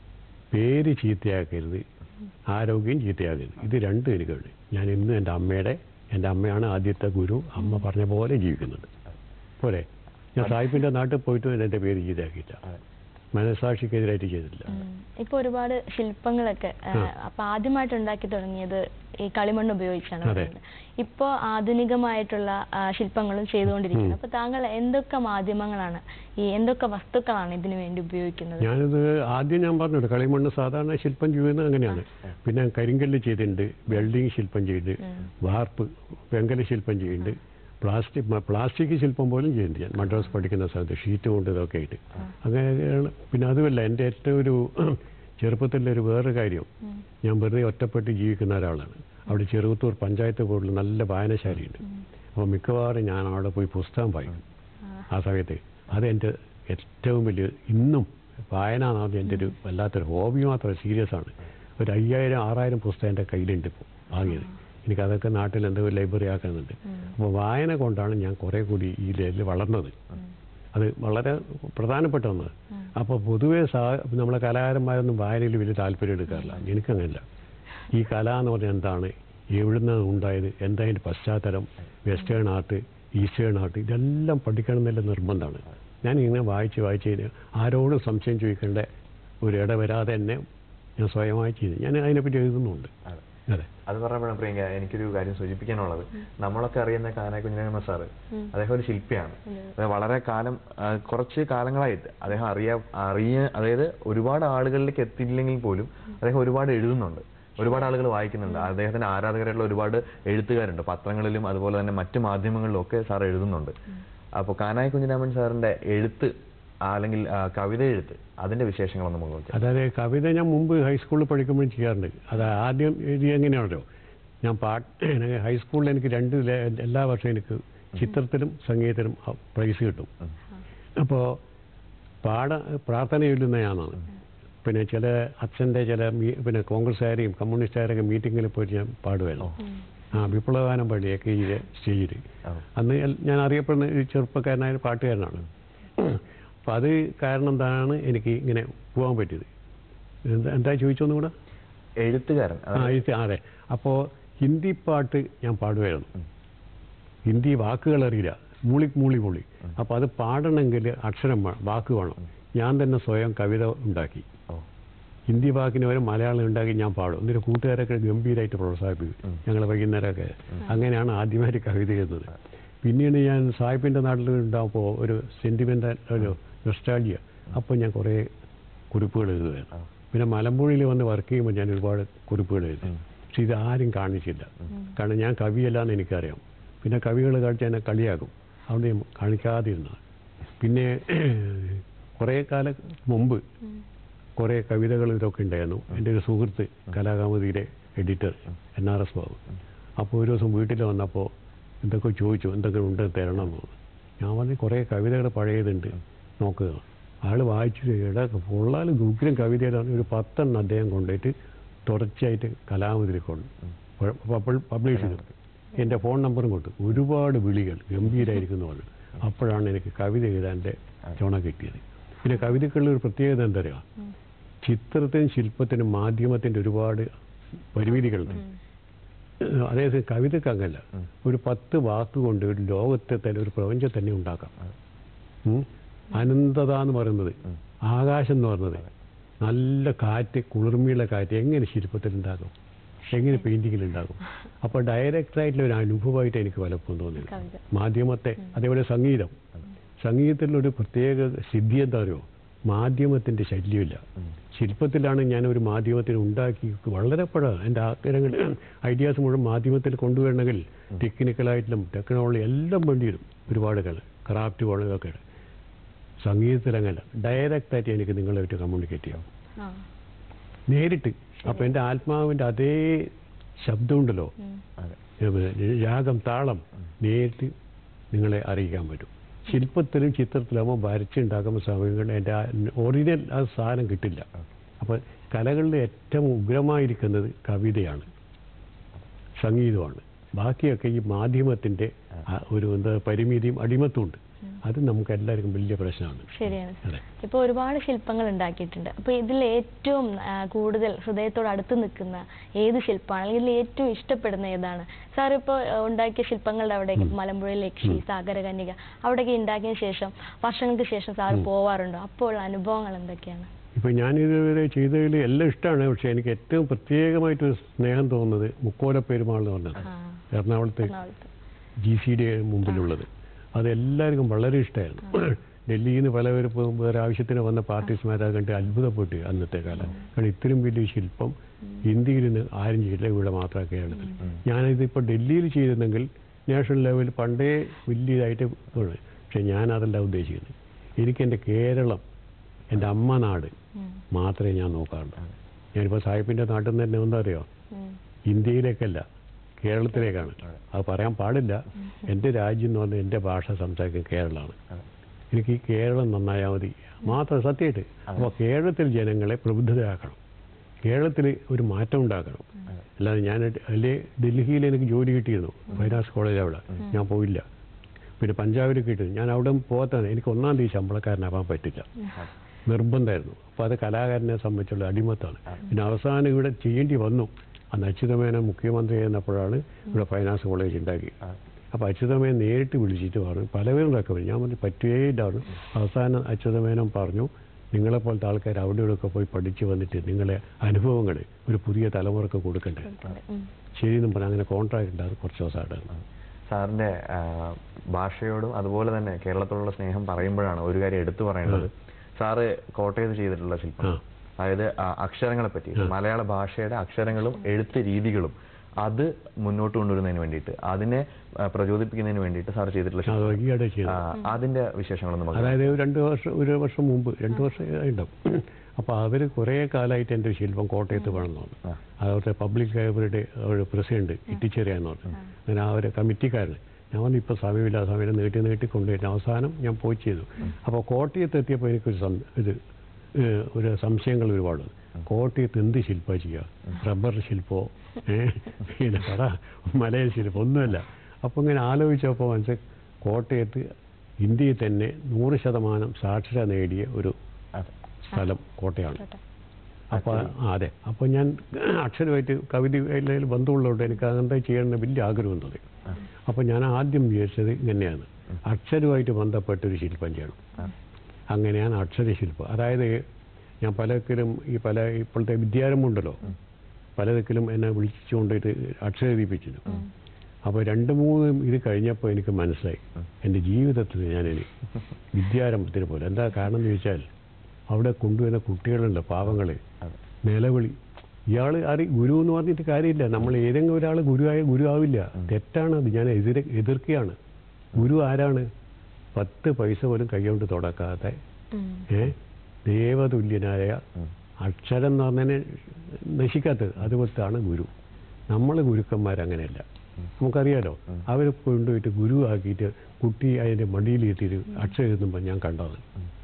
പേര് ചീത്തയാക്കരുത് ആരോഗ്യം ചീത്തയാക്കരുത് ഇത് രണ്ടും എനിക്കുണ്ട് ഞാൻ ഇന്ന് എൻ്റെ അമ്മയുടെ എൻ്റെ അമ്മയാണ് ആദ്യത്തെ ഗുരു അമ്മ പറഞ്ഞ പോലെ ജീവിക്കുന്നുണ്ട് പോരെ ഞാൻ സാഹിബിൻ്റെ നാട്ടിൽ പോയിട്ട് എൻ്റെ പേര് ചീത്തയാക്കിയില്ല മനസാക്ഷിക്കെതിരായിട്ട് ചെയ്തിട്ടില്ല ഇപ്പൊ ഒരുപാട് ശില്പങ്ങളൊക്കെ ആ, അപ്പൊ ആദ്യമായിട്ട് ഉണ്ടാക്കി തുടങ്ങിയത് ഈ കളിമണ്ണ് ഉപയോഗിച്ചാണ് അതെ. പറയുന്നത്. ഇപ്പൊ ആധുനികമായിട്ടുള്ള ആ, ശില്പങ്ങളും ചെയ്തുകൊണ്ടിരിക്കുന്നത് അപ്പൊ താങ്കൾ എന്തൊക്കെ മാധ്യമങ്ങളാണ് ഈ എന്തൊക്കെ വസ്തുക്കളാണ് ഇതിനു വേണ്ടി ഉപയോഗിക്കുന്നത് ഞാനിത് ആദ്യം ഞാൻ പറഞ്ഞല്ലോ കളിമണ്ണ് സാധാരണ ശില്പം ചെയ്യുന്നത് അങ്ങനെയാണ് പിന്നെ കരിങ്കല്ല് ചെയ്തിട്ടുണ്ട് വെൽഡിങ് ശില്പം ചെയ്തിട്ടുണ്ട് വാർപ്പ് വെങ്കല ശില്പം ചെയ്യുന്നുണ്ട് പ്ലാസ്റ്റിക് പ്ലാസ്റ്റിക് ശില്പം പോലും ചെയ്യുന്നുണ്ട് ഞാൻ മദ്രാസ് പഠിക്കുന്ന സ്ഥലത്ത് ഷീറ്റ് കൊണ്ട് ഇതൊക്കെ ആയിട്ട് അങ്ങനെയൊക്കെയാണ് പിന്നെ അതുമല്ല എൻ്റെ ഏറ്റവും ഒരു ചെറുപ്പത്തിലെ ഒരു വേറൊരു കാര്യം ഞാൻ വെറുതെ ഒറ്റപ്പെട്ട് ജീവിക്കുന്ന ഒരാളാണ് അവിടെ ചെറുത്തൂർ പഞ്ചായത്ത് ബോർഡിൽ നല്ല വായനശാലയുണ്ട് അപ്പോൾ മിക്കവാറും ഞാൻ അവിടെ പോയി പുസ്തകം വായിക്കും ആ സമയത്ത് അതെൻ്റെ ഏറ്റവും വലിയ ഇന്നും വായന എന്നത് എൻ്റെ ഒരു വല്ലാത്തൊരു ഹോബി മാത്രമേ സീരിയസ് ആണ് ഒരു അയ്യായിരം ആറായിരം പുസ്തകം എൻ്റെ കയ്യിലുണ്ട് ഇപ്പോൾ വാങ്ങിയത് എനിക്ക് അതൊക്കെ നാട്ടിൽ എന്തോ ലൈബ്രറി ആക്കുന്നുണ്ട് അപ്പോൾ വായന കൊണ്ടാണ് ഞാൻ കുറേ കൂടി ഈ ലെവലിൽ വളർന്നത് അത് വളരെ പ്രധാനപ്പെട്ട ഒന്ന് അപ്പോൾ പൊതുവേ സാ നമ്മളെ കലാകാരന്മാരൊന്നും വായനയിൽ വലിയ താല്പര്യം എടുക്കാറില്ല എനിക്കങ്ങനെയല്ല ഈ കല എന്ന് പറഞ്ഞാൽ എന്താണ് എവിടുന്ന് ഉണ്ടായത് എന്താ അതിൻ്റെ പശ്ചാത്തലം വെസ്റ്റേൺ ആർട്ട് ഈസ്റ്റേൺ ആർട്ട് ഇതെല്ലാം പഠിക്കണം എന്നുള്ള നിർബന്ധമാണ് ഞാൻ ഇങ്ങനെ വായിച്ച് വായിച്ച് കഴിഞ്ഞ് ആരോടും സംശയം ചോദിക്കേണ്ട ഒരു ഇട വരാതെ തന്നെ ഞാൻ സ്വയമായി ചെയ്തു ഞാൻ അതിനെപ്പറ്റി എഴുതുന്നുണ്ട് അതെ. അതെ അത് പറഞ്ഞപ്പോഴാണ് പ്രിയങ്ക എനിക്കൊരു കാര്യം സൂചിപ്പിക്കാനുള്ളത് നമ്മളൊക്കെ അറിയുന്ന കാന കുഞ്ഞിനമ്മ സാറ് അദ്ദേഹം ഒരു ശില്പിയാണ് അതായത് വളരെ കാലം ആ, കുറച്ച് കാലങ്ങളായിട്ട് അദ്ദേഹം അറിയാ അറിയ അതായത് ഒരുപാട് ആളുകളിലേക്ക് എത്തിയില്ലെങ്കിൽ പോലും അദ്ദേഹം ഒരുപാട് എഴുതുന്നുണ്ട് ഒരുപാട് ആളുകൾ വായിക്കുന്നുണ്ട് അദ്ദേഹത്തിന്റെ ആരാധകരായിട്ടുള്ള ഒരുപാട് എഴുത്തുകാരുണ്ട് പത്രങ്ങളിലും അതുപോലെ തന്നെ മറ്റു മാധ്യമങ്ങളിലും ഒക്കെ സാർ എഴുതുന്നുണ്ട് അപ്പോൾ കാനായി കുഞ്ഞിരാമൻ സാറിന്റെ എഴുത്ത് ആ, അല്ലെങ്കിൽ ആ, കവിത എഴുത്ത് അതിന്റെ വിശേഷങ്ങളൊന്നും നമുക്ക് നോക്കാം അതായത് കവിത ഞാൻ മുമ്പ് ഹൈസ്കൂളിൽ പഠിക്കുമ്പോഴും ചെയ്യാറുണ്ട് അത് ആദ്യം എഴുതി എങ്ങനെയാണല്ലോ ഞാൻ പാട്ട് എനിക്ക് ഹൈസ്കൂളിൽ എനിക്ക് രണ്ട് ലെ- എല്ലാ വർഷവും എനിക്ക് ചിത്രത്തിലും സംഗീതത്തിലും അ- പ്രൈസ് കിട്ടും അപ്പോൾ പാട പ്രാർത്ഥന ചൊല്ലുന്ന ഞാനാണ് പിന്നെ ചില അച്ഛൻ്റെ ചില മീ- പിന്നെ കോൺഗ്രസ്സുകാരെയും കമ്മ്യൂണിസ്റ്റുകാരൊക്കെ മീറ്റിങ്ങിൽ പോയിട്ട് ഞാൻ പാടുമായിരുന്നു ആ വിപ്ലവഗാനം പാടി എ കെ ജിയിലെ സ്റ്റേജിൽ ആ. അന്ന് എൽ- ഞാൻ അറിയപ്പെടുന്ന ഒരു ചെറുപ്പക്കാരനായ ഒരു പാട്ടുകാരനാണ് അപ്പം അത് കാരണം എന്താണ് എനിക്ക് ഇങ്ങനെ പോകാൻ പറ്റിയത് എന്താ എന്താ ചോദിച്ചൊന്നും കൂടെ എഴുത്തുകാരൻ ആ ഇത് അതെ അപ്പോൾ ഹിന്ദി പാട്ട് ഞാൻ പാടുമായിരുന്നു ഹിന്ദി വാക്കുകൾ അറിയില്ല മൂളി മൂളി മൂളി അപ്പോൾ അത് പാടണമെങ്കിൽ അക്ഷരം വേണം വാക്ക് വേണം ഞാൻ തന്നെ സ്വയം കവിത ഉണ്ടാക്കി ഓ. ഹിന്ദി വാക്കിന് വരെ മലയാളം ഉണ്ടാക്കി ഞാൻ പാടും എന്നിട്ട് കൂട്ടുകാരൊക്കെ ഗംഭീരമായിട്ട് പ്രോത്സാഹിപ്പിക്കും ഞങ്ങൾ വൈകുന്നേരമൊക്കെ അങ്ങനെയാണ് ആദ്യമായിട്ട് കവിത എഴുതുന്നത് പിന്നീട് ഞാൻ സാഹിബിൻ്റെ നാട്ടിൽ ഉണ്ടാകുമ്പോൾ ഒരു സെൻറ്റിമെൻ്റൽ ഒരു നൊസ്റ്റാൾജിയ അപ്പോൾ ഞാൻ കുറേ കുറിപ്പുകൾ എഴുതുമായിരുന്നു പിന്നെ മലമ്പുഴയിൽ വന്ന് വർക്ക് ചെയ്യുമ്പോൾ ഞാൻ ഒരുപാട് കുറിപ്പുകൾ എഴുതി പക്ഷെ ഇത് ആരും കാണിച്ചില്ല കാരണം ഞാൻ കവിയല്ല എന്ന് എനിക്കറിയാം പിന്നെ കവികൾ കാണിച്ച് എന്നെ കളിയാക്കും അതുകൊണ്ട് ഞാൻ കാണിക്കാതിരുന്നത് പിന്നെ കുറേ കാലം മുമ്പ് കുറേ കവിതകൾ ഇതൊക്കെ ഉണ്ടായിരുന്നു എൻ്റെ ഒരു സുഹൃത്ത് കലാകാമുദിയുടെ editor N R S Babu അപ്പോൾ ഒരു ദിവസം വീട്ടിൽ വന്നപ്പോൾ എന്തൊക്കെ ചോദിച്ചു എന്തൊക്കെ ഉണ്ട് തരണം എന്ന് പറഞ്ഞു. ഞാൻ പറഞ്ഞു കുറേ കവിതകൾ പഴയതുണ്ട് നോക്കുക അയാൾ വായിച്ചു ഇടാ പൊള്ളാൽ ദുഗ്രം കവിതയിലാണ് ഒരു പത്തെണ്ണം അദ്ദേഹം കൊണ്ടുപോയിട്ട് തുടർച്ചയായിട്ട് കലാമുദിൽ കൊണ്ട് പബ്ലിഷ് ചെയ്തു എൻ്റെ ഫോൺ നമ്പറും കൊടുത്തു ഒരുപാട് വിളികൾ ഗംഭീരമായിരിക്കുന്നു പറഞ്ഞു അപ്പോഴാണ് എനിക്ക് കവിത എഴുതാൻ്റെ ചുണ കിട്ടിയത് പിന്നെ കവിതയ്ക്കുള്ള ഒരു പ്രത്യേകത എന്താ പറയുക ചിത്രത്തിനും ശില്പത്തിനും മാധ്യമത്തിൻ്റെ ഒരുപാട് പരിമിതികളുണ്ട് ഏഹ് അതേസമയം കവിതയ്ക്ക് അങ്ങല്ല ഒരു പത്ത് വാക്കുകൊണ്ട് ഒരു ലോകത്തെ തന്നെ ഒരു പ്രപഞ്ചം തന്നെ ഉണ്ടാക്കാം ഉം. അനന്തത എന്ന് പറയുന്നത് ആകാശം എന്ന് പറയുന്നത് നല്ല കാറ്റ് കുളിർമയുള്ള കാറ്റ് എങ്ങനെ ശില്പത്തിൽ ഉണ്ടാകും എങ്ങനെ പെയിന്റിങ്ങിൽ ഉണ്ടാകും അപ്പോൾ ഡയറക്റ്റായിട്ടുള്ള ഒരു അനുഭവമായിട്ട് എനിക്ക് പലപ്പോഴും തോന്നിയത് കവിത. മാധ്യമത്തെ അതേപോലെ സംഗീതം സംഗീതത്തിലൊരു പ്രത്യേക സിദ്ധി എന്താ അറിയോ മാധ്യമത്തിൻ്റെ ശല്യമില്ല ശില്പത്തിലാണ് ഞാൻ ഒരു മാധ്യമത്തിന് ഉണ്ടാക്കി വളരെ പഴ എൻ്റെ ആഗ്രഹങ്ങൾ ഐഡിയാസ് മുഴുവൻ മാധ്യമത്തിൽ കൊണ്ടുവരണമെങ്കിൽ ടെക്നിക്കലായിട്ടും ടെക്നോളജി എല്ലാം വേണ്ടി വരും ഒരുപാട് കൾ ക്രാഫ്റ്റ് പോലെ ഇതൊക്കെ സംഗീതത്തിൽ അങ്ങനെ ഡയറക്റ്റായിട്ട് എനിക്ക് നിങ്ങളുമായിട്ട് കമ്മ്യൂണിക്കേറ്റ് ചെയ്യാം ആ നേരിട്ട് അപ്പോൾ എൻ്റെ ആത്മാവിൻ്റെ അതേ ശബ്ദമുണ്ടല്ലോ അതെ ഏ, രാഗം താളം നേരിട്ട് നിങ്ങളെ അറിയിക്കാൻ പറ്റും ശില്പത്തിലും ചിത്രത്തിലാകുമ്പോൾ വരച്ചുണ്ടാക്കുമ്പോൾ സമയങ്ങളിൽ എൻ്റെ ഒറിജിനൽ ആ സാധനം കിട്ടില്ല അപ്പോൾ കലകളിൽ ഏറ്റവും ഉഗ്രമായിരിക്കുന്നത് കവിതയാണ് സംഗീതമാണ് ബാക്കിയൊക്കെ ഈ മാധ്യമത്തിൻ്റെ ആ ഒരു എന്താ പരിമിതിയും അടിമത്തുമുണ്ട് അത് നമുക്ക് എല്ലാവർക്കും വലിയ പ്രശ്നമാണ് ശരിയാണ് അതെ ഇപ്പൊ ഒരുപാട് ശില്പങ്ങൾ ഉണ്ടാക്കിയിട്ടുണ്ട് അപ്പൊ ഇതിൽ ഏറ്റവും ആ, കൂടുതൽ ഹൃദയത്തോട് അടുത്ത് നിൽക്കുന്ന ഏത് ശില്പമാണ് അല്ലെങ്കിൽ ഇതിൽ ഏറ്റവും ഇഷ്ടപ്പെടുന്ന ഏതാണ് സാർ ഇപ്പോൾ ഉണ്ടാക്കിയ ശില്പങ്ങളുടെ അവിടേക്ക് മലമ്പുഴ ലക്ഷി സാഗരകന്യക അവിടേക്ക് ഉണ്ടാക്കിയ ശേഷം വർഷങ്ങൾക്ക് ശേഷം സാർ പോവാറുണ്ടോ അപ്പോൾ ഉള്ള അനുഭവങ്ങൾ എന്തൊക്കെയാണ് ഇപ്പം ഞാനിതുവരെ ചെയ്തതിൽ എല്ലാം ഇഷ്ടമാണ് പക്ഷേ എനിക്ക് ഏറ്റവും പ്രത്യേകമായിട്ട് ഒരു സ്നേഹം തോന്നുന്നത് മുക്കോല പെരുമാൾ എന്ന് പറഞ്ഞത് ആ, എറണാകുളത്ത് എറണാകുളത്ത് ജി സി ഡി മുമ്പിലുള്ളത് അത് എല്ലാവർക്കും വളരെ ഇഷ്ടമായിരുന്നു ഡൽഹിയിൽ നിന്ന് പലവരും ഇപ്പോൾ വേറെ ആവശ്യത്തിന് വന്ന പാർട്ടീസ്മാരെ കണ്ട് അത്ഭുതപ്പെട്ടു അന്നത്തെ കാലം കാരണം ഇത്രയും വലിയ ശില്പം ഇന്ത്യയിൽ നിന്ന് ആരും ചെയ്യില്ല ഇവിടെ മാത്രമാണ് കേരളത്തിൽ ഞാനിതിപ്പോൾ ഡൽഹിയിൽ ചെയ്തിരുന്നെങ്കിൽ നാഷണൽ ലെവലിൽ പണ്ടേ വലിയതായിട്ട് ഉണ്ട് പക്ഷേ ഞാനതല്ല ഉദ്ദേശിക്കുന്നത് എനിക്ക് എൻ്റെ കേരളം എൻ്റെ അമ്മ നാട് മാത്രമേ ഞാൻ നോക്കാറുള്ളൂ ഞാനിപ്പോൾ സാഹിബിൻ്റെ നാട്ടിൽ നിന്ന് തന്നെ എന്താ അറിയോ ഉം. ഇന്ത്യയിലേക്കല്ല കേരളത്തിലേക്കാണ് അത് പറയാൻ പാടില്ല എൻ്റെ രാജ്യം എന്ന് പറഞ്ഞാൽ എൻ്റെ ഭാഷ സംസാരിക്കുന്നത് കേരളമാണ് എനിക്ക് ഈ കേരളം നന്നായാൽ മതി മാത്രം സത്യമായിട്ട് അപ്പോൾ കേരളത്തിൽ ജനങ്ങളെ പ്രബുദ്ധരാക്കണം കേരളത്തിൽ ഒരു മാറ്റം ഉണ്ടാക്കണം അല്ലാതെ ഞാൻ അല്ലേ ഡൽഹിയിൽ എനിക്ക് ജോലി കിട്ടിയിരുന്നു ഫൈനാൻസ് കോളേജ് അവിടെ ഞാൻ പോയില്ല പിന്നെ പഞ്ചാബിൽ കിട്ടി ഞാൻ അവിടെ പോകാത്തതാണ് എനിക്ക് ഒന്നാം തീയതി ശമ്പളക്കാരനാവാൻ പറ്റില്ല നിർബന്ധമായിരുന്നു അപ്പോൾ അത് കലാകാരനെ സംബന്ധിച്ചുള്ള അടിമത്താണ് പിന്നെ അവസാനം ഇവിടെ ചെയ്യേണ്ടി വന്നു അന്ന് അച്യുതമേനൻ മുഖ്യമന്ത്രി ആയിരുന്നപ്പോഴാണ് ഇവിടെ ഫൈനാൻസ് കോളേജ് ഉണ്ടാക്കി അപ്പോൾ അച്യുതമേനൻ നേരിട്ട് വിളിച്ചിട്ട് പറഞ്ഞു പലവരും റെക്കമെൻഡ് ഞാൻ പറഞ്ഞു പറ്റുകയില്ലാണ് അവസാനം അച്യുതമേനൻ പറഞ്ഞു നിങ്ങളെപ്പോലത്തെ ആൾക്കാർ അവിടെ ഇവിടെയൊക്കെ പോയി പഠിച്ച് വന്നിട്ട് നിങ്ങളെ അനുഭവങ്ങൾ ഒരു പുതിയ തലമുറക്ക് കൊടുക്കണ്ടേ ഉം. ശരി എന്നും പറഞ്ഞാൽ അങ്ങനെ കോൺട്രാക്ട് ഉണ്ട് അത് കുറച്ച് ദിവസമായിട്ടാണ് സാറിന്റെ ആ, ഭാഷയോടും അതുപോലെ തന്നെ കേരളത്തോടുള്ള സ്നേഹം പറയുമ്പോഴാണ് ഒരു കാര്യം എടുത്തു പറയേണ്ടത് സാറ് കോട്ടയത്ത് ചെയ്തിട്ടുള്ള ശില്പം ആ. അതായത് ആ, അക്ഷരങ്ങളെ പറ്റി മലയാള ഭാഷയുടെ അക്ഷരങ്ങളും എഴുത്ത് രീതികളും അത് മുന്നോട്ട് കൊണ്ടുവരുന്നതിന് വേണ്ടിയിട്ട് അതിനെ ആ, പ്രചോദിപ്പിക്കുന്നതിന് വേണ്ടിയിട്ട് സാർ ചെയ്തിട്ടുള്ള അത് ശില്പം ഈയിടെ ആ, ചെയ്തത് അതിന്റെ വിശേഷങ്ങളൊന്നും പറഞ്ഞു അതായത് ഒരു രണ്ട് വർഷം ഒരു വർഷം മുമ്പ് രണ്ട് വർഷം ഉണ്ടാവും അപ്പോൾ അവർ കുറേ കാലമായിട്ട് എൻ്റെ ശില്പം കോട്ടയത്ത് വേണമെന്ന് പറഞ്ഞു ആ. അവിടുത്തെ പബ്ലിക് ലൈബ്രറിയുടെ ഒരു പ്രസിഡന്റ് ഇട്ടിച്ചെറിയാന്ന് പറഞ്ഞു അങ്ങനെ ആ ഒരു കമ്മിറ്റിക്കാരൻ ഞാൻ വന്ന് ഇപ്പോൾ സമയമില്ല സമയം നീട്ടി നീട്ടി കൊണ്ടുവരുന്ന അവസാനം ഞാൻ പോയി ചെയ്തു അപ്പോൾ കോട്ടയത്ത് എത്തിയപ്പോൾ എനിക്കൊരു സം ഇത് ഏഹ്, ഒരു സംശയങ്ങൾ ഒരുപാട് കോട്ടയത്ത് എന്ത് ശില്പം ചെയ്യുക റബ്ബർ ശില്പമോ ഏഹ്, പിന്നെ പറ മലയൻ ശില്പം ഒന്നുമല്ല അപ്പോൾ ഇങ്ങനെ ആലോചിച്ചപ്പോൾ മനസ്സിൽ കോട്ടയത്ത് ഇന്ത്യയിൽ തന്നെ നൂറ് ശതമാനം സാക്ഷരത നേടിയ ഒരു അതെ. സ്ഥലം കോട്ടയാണ് കേട്ടോ. അപ്പോൾ അതെ അപ്പോൾ ഞാൻ അക്ഷരമായിട്ട് കവിതയിൽ ബന്ധമുള്ളതുകൊണ്ട് എനിക്ക് അങ്ങനത്തെ ചെയ്യണമെന്ന് വലിയ ആഗ്രഹം തോന്നി അപ്പോൾ ഞാൻ ആദ്യം വിചാരിച്ചത് ഇങ്ങനെയാണ് അക്ഷരമായിട്ട് ബന്ധപ്പെട്ടൊരു ശില്പം ചെയ്യണം അങ്ങനെയാണ് അക്ഷരശില്പം അതായത് ഞാൻ പലതിലും ഈ പല ഇപ്പോഴത്തെ വിദ്യാരംഭമുണ്ടല്ലോ പലതിലും എന്നെ വിളിച്ചുകൊണ്ടിട്ട് അക്ഷരദീപിച്ചിരുന്നു അപ്പോൾ രണ്ട് മൂന്ന് ഇത് കഴിഞ്ഞപ്പോൾ എനിക്ക് മനസ്സിലായി എൻ്റെ ജീവിതത്തിൽ ഞാനിനി വിദ്യാരംഭത്തിന് പോലെ എന്താ കാരണം എന്ന് ചോദിച്ചാൽ അവിടെ കൊണ്ടുവരുന്ന കുട്ടികളുണ്ട് പാവങ്ങൾ അതെ. നിലവിളി ഇയാൾ അറി ഗുരു എന്ന് പറഞ്ഞിട്ട് കാര്യമില്ല നമ്മൾ ഏതെങ്കിലും ഒരാൾ ഗുരുവായ ഗുരു ആവില്ല തെറ്റാണ് അത് ഞാൻ എതിർ എതിർക്കുകയാണ് ഗുരു ആരാണ് പത്ത് പൈസ പോലും കൈകൊണ്ട് തുടക്കാതെ ഉം. ഏ ദേവതുല്യനായ അക്ഷരം എന്ന് പറഞ്ഞതിനെ നശിക്കാത്തത് അതുപോലത്താണ് ഗുരു നമ്മൾ ഗുരുക്കന്മാരങ്ങനെയല്ല നമുക്കറിയാലോ അവർ കൊണ്ടുപോയിട്ട് ഗുരു ആക്കിയിട്ട് കുട്ടി അതിൻ്റെ മടിയിൽ എത്തിയിട്ട് അക്ഷരം എഴുതുമ്പോൾ ഞാൻ കണ്ടത്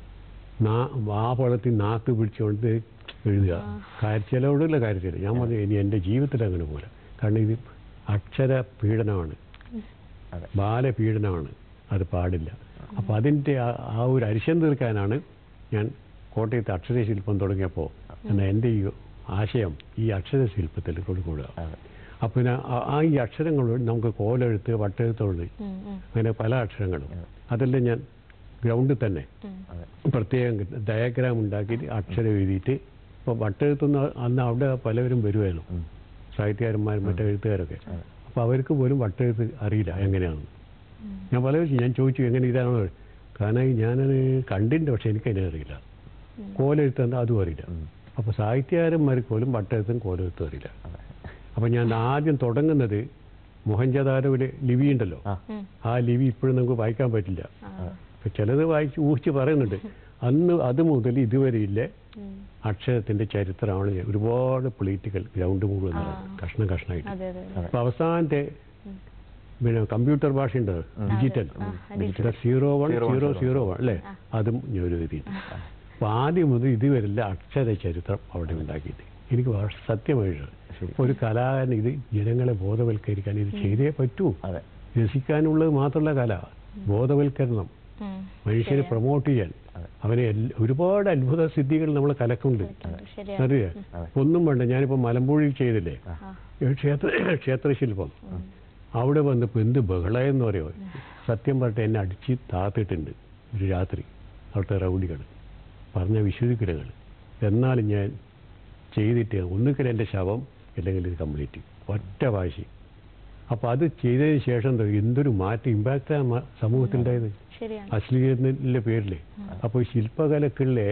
നാ ആ പഴത്തിൽ നാക്ക് പിടിച്ചുകൊണ്ട് എഴുതുക കാര്യം ചിലവോടുള്ള കാര്യത്തില്ല ഞാൻ പറഞ്ഞു ഇനി എൻ്റെ ജീവിതത്തിൽ അങ്ങനെ പോലെ കാരണം ഇത് അക്ഷര പീഡനമാണ് അതെ. ബാലപീഡനമാണ് അത് പാടില്ല അപ്പോൾ അതിൻ്റെ ആ- ആ ഒരു അരിശം തീർക്കാനാണ് ഞാൻ കോട്ടയത്ത് അക്ഷരശില്പം തുടങ്ങിയപ്പോൾ എന്നാൽ എൻ്റെ ഈ ആശയം ഈ അക്ഷരശില്പത്തിൽ കൊടുക്കുക അതെ. അപ്പോൾ പിന്നെ ആ- ആ ഈ അക്ഷരങ്ങൾ നമുക്ക് കോലെഴുത്ത് വട്ടെഴുത്തുണ്ട് ഉം, ഉം, അങ്ങനെ പല അക്ഷരങ്ങളും അതെല്ലാം ഞാൻ ഗ്രൗണ്ടിൽ തന്നെ ഉം. അതെ. പ്രത്യേകം ഡയഗ്രാം ഉണ്ടാക്കിയിട്ട് അക്ഷരം എഴുതിയിട്ട് ഇപ്പോൾ വട്ടെഴുത്തുന്ന അന്ന് അവിടെ പലവരും വരുമായിരുന്നു ഉം. സാഹിത്യകാരന്മാരും മറ്റേ എഴുത്തുകാരൊക്കെ അപ്പോൾ അവർക്ക് പോലും വട്ടെഴുത്ത് അറിയില്ല എങ്ങനെയാണ് ഞാൻ പലവരും ഞാൻ ചോദിച്ചു എങ്ങനെ ഇതാണോ കാരണം ഞാനത് കണ്ടിട്ടുണ്ട് പക്ഷെ എനിക്കതിനെ അറിയില്ല കോലെഴുത്ത് എന്താ അതും അറിയില്ല അപ്പോൾ സാഹിത്യകാരന്മാർക്ക് പോലും വട്ടെഴുത്തും കോലെഴുത്തും അറിയില്ല അതെ. അപ്പോൾ ഞാൻ ആദ്യം തുടങ്ങുന്നത് മൊഹൻജദാരോവിലെ ലിപി ഉണ്ടല്ലോ ആ. ഉം. ആ ലിപി ഇപ്പോഴും നമുക്ക് വായിക്കാൻ പറ്റില്ല ആ. ഇപ്പൊ ചിലത് വായിച്ച് ഊഹിച്ച് പറയുന്നുണ്ട് അന്ന് അത് മുതൽ ഇതുവരെയില്ല ഉം. അക്ഷരത്തിന്റെ ചരിത്രമാണ് ഞാൻ ഒരുപാട് പൊളിറ്റിക്കൽ ഗ്രൗണ്ട് മുഴുവൻ നടന്നത്. കഷ്ണം കഷ്ണമായിട്ട് അതെ അതെ അതെ. അപ്പൊ അവസാനത്തെ പിന്നെ കമ്പ്യൂട്ടർ ഭാഷയുണ്ട് digital digital. Zero one Zero one, zero zero zero one അല്ലേ അതും ഞാൻ ഒരു എഴുതിയിട്ടുണ്ട് അപ്പോൾ ആദ്യം മുതൽ ഇതുവരെയുള്ള അക്ഷര ചരിത്രം അവിടെ ഉണ്ടാക്കിയിട്ട് എനിക്ക് വളരെ സത്യമായിട്ട് ശരി. ഒരു കലാകാരൻ ഇത് ജനങ്ങളെ ബോധവൽക്കരിക്കാൻ ഇത് ചെയ്തേ പറ്റൂ അതെ രസിക്കാനുള്ളത് മാത്രമല്ല കല ബോധവൽക്കരണം ഉം. മനുഷ്യനെ പ്രൊമോട്ട് ചെയ്യാൻ അവനെ എല്ല- ഒരുപാട് അത്ഭുത സിദ്ധികൾ നമ്മളെ കലക്കുണ്ട് ശരിയാണ് അറിയാ ഒന്നും വേണ്ട ഞാനിപ്പോൾ മലമ്പുഴയിൽ ചെയ്തില്ലേ ഈ ക്ഷേത്ര ക്ഷേത്രശില്പം അവിടെ വന്നപ്പോൾ എന്ത് ബഹളയെന്ന് പറയുമോ സത്യം പറഞ്ഞിട്ട് എന്നെ അടിച്ച് താത്തിട്ടുണ്ട് ഒരു രാത്രി അവിടുത്തെ റൗഡികൾ പറഞ്ഞ വിശ്വസിക്കലുകൾ എന്നാലും ഞാൻ ചെയ്തിട്ട് ഒന്നുകിൽ എൻ്റെ ശവം അല്ലെങ്കിൽ ഇത് കംപ്ലീറ്റ് ഒറ്റ വാശി അപ്പോൾ അത് ചെയ്തതിന് ശേഷം എന്താ എന്തൊരു മാറ്റം ഇമ്പാക്റ്റാണ് സമൂഹത്തിലുണ്ടായത് ശരിയാണ് അശ്ലീലത്തിൻ്റെ പേരിൽ അപ്പോൾ ശില്പകലക്കുള്ള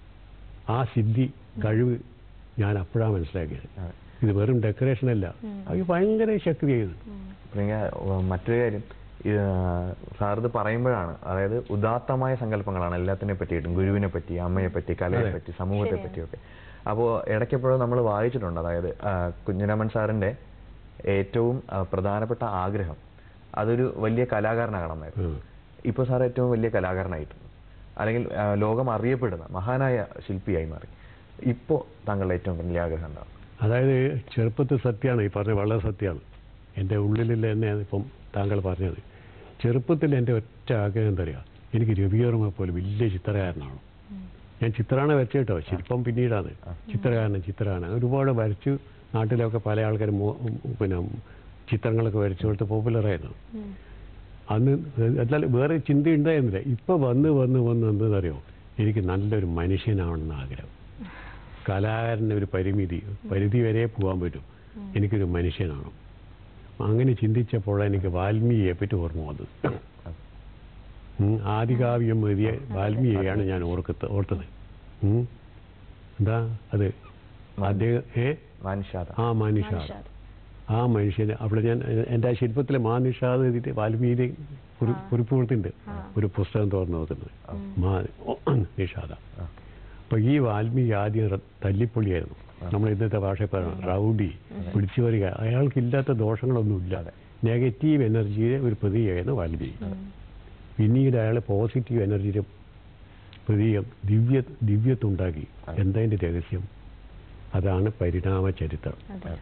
ആ സിദ്ധി കഴിവ് ഞാൻ അപ്പോഴാണ് മനസ്സിലാക്കിയത് അതെ. ഇത് വെറും ഡെക്കറേഷൻ അല്ല അത് ഭയങ്കര ശക്തിയായത് പിന്നെ ഉം, മറ്റൊരു കാര്യം ഇത് സാറിത് പറയുമ്പോഴാണ് അതായത് ഉദാത്തമായ സങ്കല്പങ്ങളാണ് എല്ലാത്തിനെ പറ്റിയിട്ടും ഗുരുവിനെ പറ്റി അമ്മയെ പറ്റി കലയെ പറ്റി സമൂഹത്തെ പറ്റിയൊക്കെ അപ്പോൾ ഇടയ്ക്കെപ്പോഴും നമ്മൾ വായിച്ചിട്ടുണ്ട് അതായത് ആ, കുഞ്ഞിരാമൻ സാറിന്റെ ഏറ്റവും ആ, പ്രധാനപ്പെട്ട ആഗ്രഹം അതൊരു വലിയ കലാകാരനാകണമെന്നായിരുന്നു ഉം. ഇപ്പോൾ സാർ ഏറ്റവും വലിയ കലാകാരനായിട്ടുണ്ട് അല്ലെങ്കിൽ ആ, ലോകം അറിയപ്പെടുന്ന മഹാനായ ശില്പിയായി മാറി ഇപ്പോൾ താങ്കളുടെ ഏറ്റവും വലിയ ആഗ്രഹം എന്താണ് അതായത് ചെറുപ്പത്തിൽ സത്യമാണ് ഈ പറഞ്ഞത് വളരെ സത്യമാണ് എൻ്റെ ഉള്ളിലുള്ള തന്നെയാണ് ഇപ്പം താങ്കൾ പറഞ്ഞത് ചെറുപ്പത്തിൽ എൻ്റെ ഒറ്റ ആഗ്രഹം എന്താ പറയുക എനിക്ക് രവിവർമ്മ പോലെ വലിയ ചിത്രകാരനാണ് ഞാൻ ചിത്രമാണ് വരച്ച കേട്ടോ ശില്പം പിന്നീടാണ് ചിത്രകാരൻ ചിത്രകാരൻ ഒരുപാട് വരച്ചു നാട്ടിലൊക്കെ പല ആൾക്കാരും പിന്നെ ചിത്രങ്ങളൊക്കെ വരച്ചു കൊടുത്ത് പോപ്പുലറായിരുന്നു അന്ന് എന്നാൽ വേറെ ചിന്ത ഉണ്ടായിരുന്നില്ല ഇപ്പൊ വന്ന് വന്ന് വന്ന് എന്തെന്നറിയോ എനിക്ക് നല്ലൊരു മനുഷ്യനാവണമെന്ന് ആഗ്രഹം കലാകാരൻ്റെ ഒരു പരിമിതി പരിധി വരെ പോകാൻ പറ്റും എനിക്കൊരു മനുഷ്യനാണ് അങ്ങനെ ചിന്തിച്ചപ്പോൾ എനിക്ക് വാൽമീകിയെ പറ്റി ഓർമ്മ വന്നത് ഉം, ആദികാവ്യം എഴുതിയ വാൽമീകിയാണ് ഞാൻ ഓർക്കത്ത് ഓർത്തത് ഉം. എന്താ അത് അദ്ദേഹം ഏ മാനുഷാദ ആ മാനിഷാദ് മനുഷ്യാത്. ആ മനുഷ്യന് അവിടെ ഞാൻ എൻ്റെ ആ ശില്പത്തിലെ മാ നിഷാദ് എഴുതിയിട്ട് വാൽമീകി കുറി കുറിപ്പ് കൊടുത്തിട്ടുണ്ട് ഒരു പുസ്തകം തുറന്നു നോക്കുന്നത് മാ നിഷാദ അപ്പൊ ഈ വാൽമീകി ആദ്യം റ- തല്ലിപ്പൊളിയായിരുന്നു നമ്മൾ ഇന്നത്തെ ഭാഷയിൽ പറയണം റൗഡി പിടിച്ചു വരിക അയാൾക്കില്ലാത്ത ദോഷങ്ങളൊന്നുമില്ല നെഗറ്റീവ് എനർജിയുടെ ഒരു പ്രതീകമായിരുന്നു വാൽമീകി പിന്നീട് അയാൾ പോസിറ്റീവ് എനർജിയുടെ പ്രതീകം ദിവ്യ ദിവ്യത്തുണ്ടാക്കി എന്താ അതിൻ്റെ രഹസ്യം അതാണ് പരിണാമ ചരിത്രം അതെ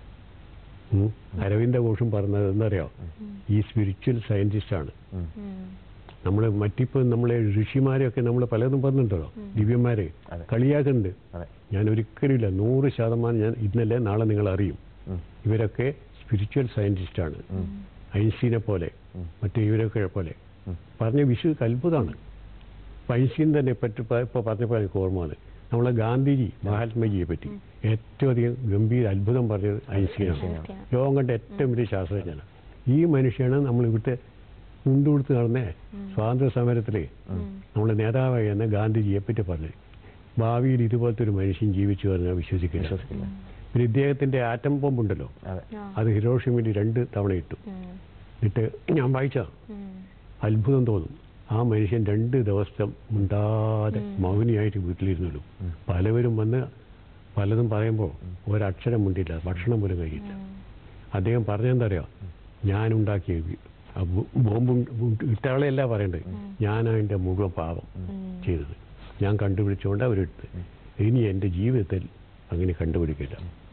ഉം. അരവിന്ദ ഘോഷും പറഞ്ഞത് എന്തറിയോ ഈ സ്പിരിച്വൽ സയന്റിസ്റ്റാണ് ഉം. ഉം. നമ്മൾ മറ്റിപ്പോൾ നമ്മളെ ഋഷിമാരെയൊക്കെ നമ്മൾ പലതും പറഞ്ഞിട്ടുണ്ടല്ലോ ദിവ്യന്മാരെ അതെ. കളിയാക്കുന്നുണ്ട് അതെ ഞാൻ ഒരിക്കലുമില്ല നൂറ് ശതമാനം ഞാൻ ഇന്നലെ നാളെ നിങ്ങൾ അറിയും ഉം. ഇവരൊക്കെ സ്പിരിച്വൽ സയന്റിസ്റ്റാണ് ഐൻസ്റ്റീനെ പോലെ മറ്റു ഇവരൊക്കെ പോലെ ഉം. പറഞ്ഞ വിഷു അത്ഭുതമാണ് ഇപ്പം ഐൻസ്റ്റീൻ തന്നെ പറ്റി ഇപ്പോൾ പറഞ്ഞപ്പോൾ എനിക്ക് ഓർമ്മ വന്നത് നമ്മളെ ഗാന്ധിജി മഹാത്മജിയെ പറ്റി ഏറ്റവും അധികം ഗംഭീര അത്ഭുതം പറഞ്ഞത് ഐൻസ്റ്റീനാണ് ഐൻസ്റ്റീനാണ്. ലോകം കണ്ട ഏറ്റവും വലിയ ശാസ്ത്രജ്ഞനാണ് ഈ മനുഷ്യനാണ് നമ്മൾ ഇവിടുത്തെ മുണ്ടുകൊടുത്ത് നടന്ന സ്വാതന്ത്ര്യ സമരത്തിൽ നമ്മളെ നേതാവായി എന്ന ഗാന്ധിജിയെ പറ്റി പറഞ്ഞത് ഭാവിയിൽ ഇതുപോലത്തെ ഒരു മനുഷ്യൻ ജീവിച്ചു പറഞ്ഞാൽ വിശ്വസിക്കില്ല വിശ്വസിക്കില്ല പിന്നെ ഇദ്ദേഹത്തിന്റെ ആറ്റം ബോംബുണ്ടല്ലോ അതെ ആ. അത് ഹിരോഷിമയിൽ രണ്ട് തവണ ഇട്ടു ഉം. എന്നിട്ട് ഞാൻ വായിച്ചതാണ് ഉം. അത്ഭുതം തോന്നും ആ മനുഷ്യൻ രണ്ട് ദിവസം മുണ്ടാതെ മൗനിയായിട്ട് വീട്ടിലിരുന്നുള്ളൂ പലവരും വന്ന് പലതും പറയുമ്പോൾ ഒരക്ഷരം മുണ്ടില്ല ഭക്ഷണം പോലും കഴിയില്ല അദ്ദേഹം പറഞ്ഞെന്താ അറിയോ ഞാനുണ്ടാക്കിയ വി- ആ ബോ- ബോംബ് ഉണ്ട- ഇട്ടയാളെയല്ല പറയണ്ടത് ഞാനതിൻ്റെ മുഴുവൻ പാപം ചെയ്തത് ഞാൻ കണ്ടുപിടിച്ചുകൊണ്ട് അവരെടുത്ത് ഇനി എൻ്റെ ജീവിതത്തിൽ അങ്ങനെ കണ്ടുപിടിക്കില്ല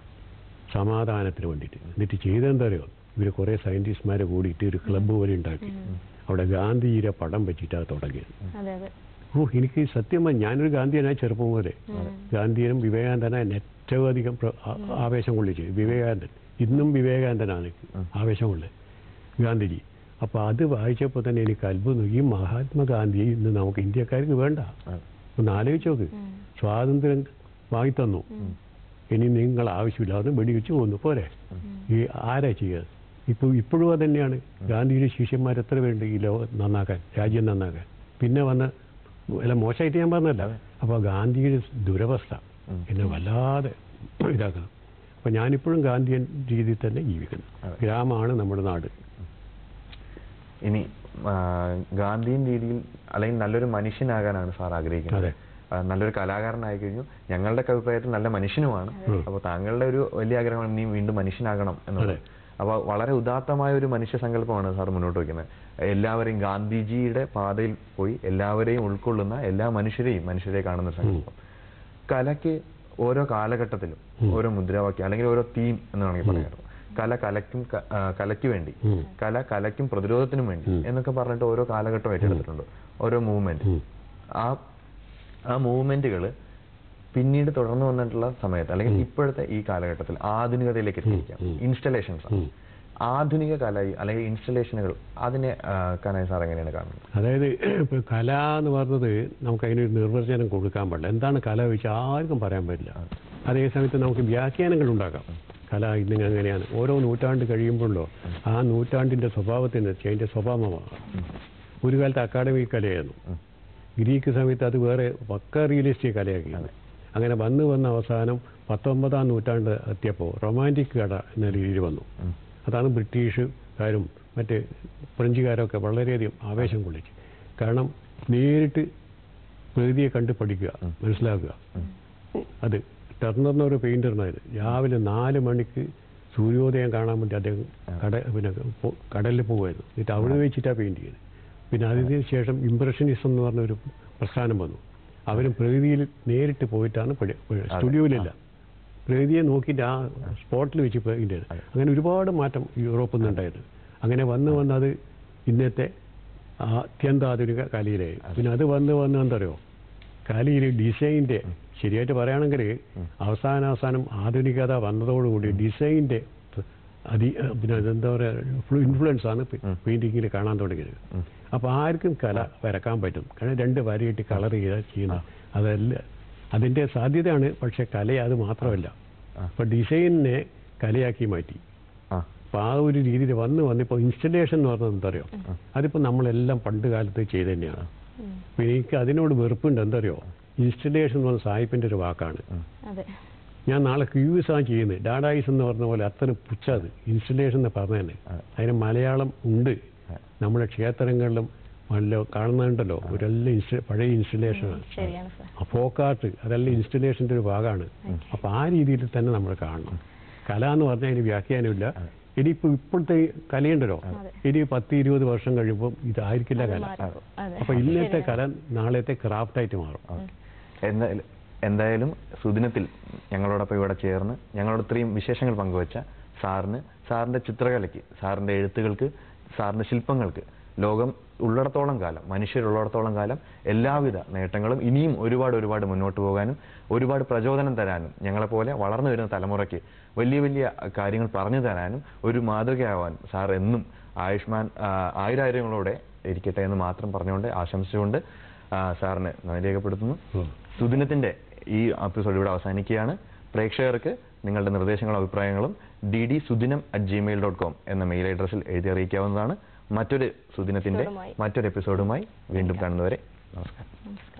സമാധാനത്തിന് വേണ്ടിയിട്ട് എന്നിട്ട് ചെയ്തെന്താ അറിയോ ഇവർ കുറേ സയൻറ്റിസ്റ്റ്മാരെ കൂടിയിട്ട് ഒരു ക്ലബ്ബ് പോലെ ഉണ്ടാക്കി അവിടെ ഗാന്ധിജിയുടെ പടം വെച്ചിട്ടാണ് തുടങ്ങിയത് അതെ അതെ ഓ എനിക്ക് സത്യമായി ഞാനൊരു ഗാന്ധിയനായി ചെറുപ്പം മുതലേ ഗാന്ധിയനും വിവേകാനന്ദനായ ഏറ്റവും അധികം പ്ര- ആ- ആവേശം കൊള്ളിച്ച് വിവേകാനന്ദൻ ഇന്നും വിവേകാനന്ദനാണ് എനിക്ക് ആവേശം കൊള്ളത് ഗാന്ധിജി അപ്പോൾ അത് വായിച്ചപ്പോൾ തന്നെ എനിക്ക് അത്ഭുതം ഈ മഹാത്മാഗാന്ധി ഇന്ന് നമുക്ക് ഇന്ത്യക്കാർക്ക് വേണ്ട അതെ. ഒന്ന് ആലോചിച്ച് നോക്ക് സ്വാതന്ത്ര്യം വാങ്ങിത്തന്നു ഇനി നിങ്ങൾ ആവശ്യമില്ല അത് വെടിവെച്ച് പോന്നു പോരെ ഈ ആരാ ചെയ്യുക ഇപ്പോൾ ഇപ്പോഴും അത് തന്നെയാണ് ഗാന്ധിയുടെ ശിഷ്യന്മാർ എത്ര പേരുണ്ട് ഈ ലോകം നന്നാക്കാൻ രാജ്യം നന്നാക്കാൻ പിന്നെ വന്ന് അല്ല മോശമായിട്ട് ഞാൻ പറഞ്ഞല്ല അപ്പോൾ ഗാന്ധിയുടെ ദുരവസ്ഥ എന്നെ വല്ലാതെ ഇതാക്കണം അപ്പോൾ ഞാനിപ്പോഴും ഗാന്ധിയൻ രീതിയിൽ തന്നെ ജീവിക്കുന്നു ഗ്രാമമാണ് നമ്മുടെ നാട് ഇനി ആ, ഗാന്ധിയൻ രീതിയിൽ അല്ലെങ്കിൽ നല്ലൊരു മനുഷ്യനാകാനാണ് സാർ ആഗ്രഹിക്കുന്നത് അതെ. ആ, നല്ലൊരു കലാകാരനായി കഴിഞ്ഞു ഞങ്ങളുടെ ഒക്കെ അഭിപ്രായത്തിൽ നല്ല മനുഷ്യനുമാണ് അപ്പോൾ താങ്കളുടെ ഒരു വലിയ ആഗ്രഹമാണ് നീ വീണ്ടും മനുഷ്യനാകണം എന്നുള്ളത് അപ്പോൾ വളരെ ഉദാത്തമായ ഒരു മനുഷ്യ സങ്കല്പമാണ് സാർ മുന്നോട്ട് വയ്ക്കുന്നത് എല്ലാവരെയും ഗാന്ധിജിയുടെ പാതയിൽ പോയി എല്ലാവരെയും ഉൾക്കൊള്ളുന്ന എല്ലാ മനുഷ്യരെയും മനുഷ്യരെ കാണുന്ന ഒരു സങ്കല്പം കലയ്ക്ക് ഓരോ കാലഘട്ടത്തിലും ഓരോ മുദ്രാവാക്യം അല്ലെങ്കിൽ ഓരോ തീം എന്ന് വേണമെങ്കിൽ പറയാറ് കല കലയ്ക്കും ക- ആ, കലയ്ക്ക് വേണ്ടി ഉം. കല കലയ്ക്കും പ്രതിരോധത്തിനും വേണ്ടി എന്നൊക്കെ പറഞ്ഞിട്ട് ഓരോ കാലഘട്ടം ഏറ്റെടുത്തിട്ടുണ്ട് ഓരോ മൂവ്മെന്റ് ഉം. ആ ആ മൂവ്മെന്റുകൾ പിന്നീട് തുടർന്ന് വന്നിട്ടുള്ള സമയത്ത് അല്ലെങ്കിൽ ഇപ്പോഴത്തെ ഈ കാലഘട്ടത്തിൽ ആധുനികതയിലേക്ക് എത്തിയിരിക്കാം ഇൻസ്റ്റലേഷൻസ് ഉം. ആധുനിക കല അല്ലെങ്കിൽ ഇൻസ്റ്റലേഷനുകൾ അതിനെ ആ, കനക് സാർ എങ്ങനെയാണ് കാണുന്നത് അതായത് ഇപ്പോൾ കല എന്ന് പറഞ്ഞത് നമുക്ക് അതിനൊരു നിർവചനം കൊടുക്കാൻ പാടില്ല എന്താണ് കല വെച്ചാൽ ആർക്കും പറയാൻ പറ്റില്ല അതേ സമയത്ത് നമുക്ക് വ്യാഖ്യാനങ്ങൾ ഉണ്ടാക്കാം കല ഇന്നിങ്ങനെ അങ്ങനെയാണ് ഓരോ നൂറ്റാണ്ട് കഴിയുമ്പോഴോ ആ നൂറ്റാണ്ടിൻ്റെ സ്വഭാവത്തിനനുസരിച്ച് അതിൻ്റെ സ്വഭാവമാണ് ഒരു കാലത്ത് അക്കാഡമിക് കലയായിരുന്നു ഗ്രീക്ക് സമയത്ത് അത് വേറെ പക്ക റിയലിസ്റ്റിക് കലയാക്കിയാണ് അങ്ങനെ വന്ന് വന്ന അവസാനം പത്തൊമ്പതാം നൂറ്റാണ്ട് എത്തിയപ്പോൾ റൊമാൻറ്റിക് കല എന്ന രീതിയിൽ വന്നു അതാണ് ബ്രിട്ടീഷുകാരും മറ്റ് ഫ്രഞ്ചുകാരൊക്കെ വളരെയധികം ആവേശം കൊള്ളിച്ചു കാരണം നേരിട്ട് പ്രകൃതിയെ കണ്ട് പഠിക്കുക മനസ്സിലാക്കുക അത് ടെർണർ എന്നൊരു പെയിൻറ്ററിനായത് രാവിലെ നാല് മണിക്ക് സൂര്യോദയം കാണാൻ വേണ്ടി അദ്ദേഹം കട പിന്നെ പോ- കടലിൽ പോകുമായിരുന്നു എന്നിട്ട് അവിടെ വെച്ചിട്ടാണ് പെയിൻറ്റ് ചെയ്യുന്നത് പിന്നെ അതിന് ശേഷം ഇംപ്രഷനിസം എന്ന് പറഞ്ഞൊരു പ്രസ്ഥാനം വന്നു അവരും പ്രകൃതിയിൽ നേരിട്ട് പോയിട്ടാണ് പഠി- സ്റ്റുഡിയോയിലല്ല പ്രകൃതിയെ നോക്കിയിട്ട് ആ സ്പോട്ടിൽ വെച്ച് പെയിൻറ്റ് ചെയ്ത് അങ്ങനെ ഒരുപാട് മാറ്റം യൂറോപ്പിൽ നിന്നുണ്ടായത് അങ്ങനെ വന്ന് വന്ന് അത് ഇന്നത്തെ അത്യന്താധുനിക കലയിലായി പിന്നെ അത് വന്ന് വന്ന് എന്താ പറയുക കലയിൽ ഡിസൈൻ്റെ ശരിയായിട്ട് പറയുകയാണെങ്കിൽ അവസാന അവസാനം ആധുനികത വന്നതോടുകൂടി ഡിസൈൻ്റെ അതി പിന്നെ എന്താ പറയുക ഇൻഫ്ലുവൻസ് ആണ് പെയിൻറ്റിങ്ങിൽ കാണാൻ തുടങ്ങിയത് അപ്പോൾ ആർക്കും കല വരക്കാൻ പറ്റും കാരണം രണ്ട് വരയിട്ട് കളർ ചെയ്താൽ ചെയ്യുന്ന അതല്ല അതിൻ്റെ സാധ്യതയാണ് പക്ഷേ കല അത് മാത്രമല്ല അപ്പോൾ ഡിസൈനിനെ കലയാക്കി മാറ്റി ആ അപ്പോൾ ആ ഒരു രീതിയിൽ വന്ന് വന്നിപ്പോൾ ഇൻസ്റ്റലേഷൻ എന്ന് പറഞ്ഞത് എന്താ അറിയോ അതിപ്പോൾ നമ്മളെല്ലാം പണ്ട് കാലത്ത് ചെയ്ത് തന്നെയാണ് അപ്പോൾ എനിക്ക് അതിനോട് വെറുപ്പുണ്ട് എന്താ അറിയോ ഇൻസ്റ്റലേഷൻ എന്ന് പറഞ്ഞ സായിപ്പിൻ്റെ ഒരു വാക്കാണ് അതെ ഞാൻ നാളെ ക്യൂസ് ആണ് ചെയ്യുന്നത് ഡാഡായിസ് എന്ന് പറഞ്ഞ പോലെ അത്ര പുച്ഛത് ഇൻസ്റ്റലേഷൻ എന്ന് പറഞ്ഞു തന്നെ അതിന് മലയാളം ഉണ്ട് നമ്മുടെ ക്ഷേത്രങ്ങളിലും നല്ല കാണുന്നുണ്ടല്ലോ ഒരെല്ലാം ഇൻസ്റ്റ പഴയ ഇൻസ്റ്റലേഷനാണ് ശരിയാണ് സാർ ആ ഫോക്കാർട്ട് അതെല്ലാം ഇൻസ്റ്റലേഷൻ്റെ ഒരു ഭാഗമാണ് അപ്പോൾ ആ രീതിയിൽ തന്നെ നമ്മൾ കാണണം കല എന്ന് പറഞ്ഞാൽ അതിന് വ്യാഖ്യാനമില്ല ഇനിയിപ്പോൾ ഇപ്പോഴത്തെ ഈ കലയുണ്ടല്ലോ ഇനി പത്ത് ഇരുപത് വർഷം കഴിയുമ്പോൾ ഇതായിരിക്കില്ല കല മാറിപ്പോ- അതെ അപ്പോൾ ഇന്നത്തെ കല നാളത്തെ ക്രാഫ്റ്റായിട്ട് മാറും എന്തായാലും എന്തായാലും സുദിനത്തിൽ ഞങ്ങളോടൊപ്പം ഇവിടെ ചേർന്ന് ഞങ്ങളോട് ഇത്രയും വിശേഷങ്ങൾ പങ്കുവച്ച സാറിന് സാറിന്റെ ചിത്രകലയ്ക്ക് സാറിന്റെ എഴുത്തുകൾക്ക് സാറിന്റെ ശില്പങ്ങൾക്ക് ലോകം ഉള്ളിടത്തോളം കാലം മനുഷ്യരുള്ളിടത്തോളം കാലം എല്ലാവിധ നേട്ടങ്ങളും ഇനിയും ഒരുപാട് ഒരുപാട് മുന്നോട്ട് പോകാനും ഒരുപാട് പ്രചോദനം തരാനും ഞങ്ങളെപ്പോലെ വളർന്നു വരുന്ന തലമുറയ്ക്ക് വലിയ വലിയ കാര്യങ്ങൾ പറഞ്ഞു തരാനും ഒരു മാതൃകയാവാൻ സാർ എന്നും ആയുഷ്മാൻ ആ, ആയിരായിരങ്ങളോടെ ഇരിക്കട്ടെ എന്ന് മാത്രം പറഞ്ഞുകൊണ്ട് ആശംസിച്ചുകൊണ്ട് ആ, സാറിന് നന്ദി രേഖപ്പെടുത്തുന്നു ഉം. സുദിനത്തിന്റെ ഈ എപ്പിസോഡ് ഇവിടെ അവസാനിക്കുകയാണ് പ്രേക്ഷകർക്ക് നിങ്ങളുടെ നിർദ്ദേശങ്ങളും അഭിപ്രായങ്ങളും D D Sudinam at Gmail dot com mail മെയിൽ അഡ്രസ്സിൽ എഴുതി അറിയിക്കാവുന്നതാണ് മറ്റൊരു സുദിനത്തിന്റെ എപ്പിസോഡുമായി. മറ്റൊരു എപ്പിസോഡുമായി വീണ്ടും കാണുന്നവരെ നമസ്കാരം നമസ്കാരം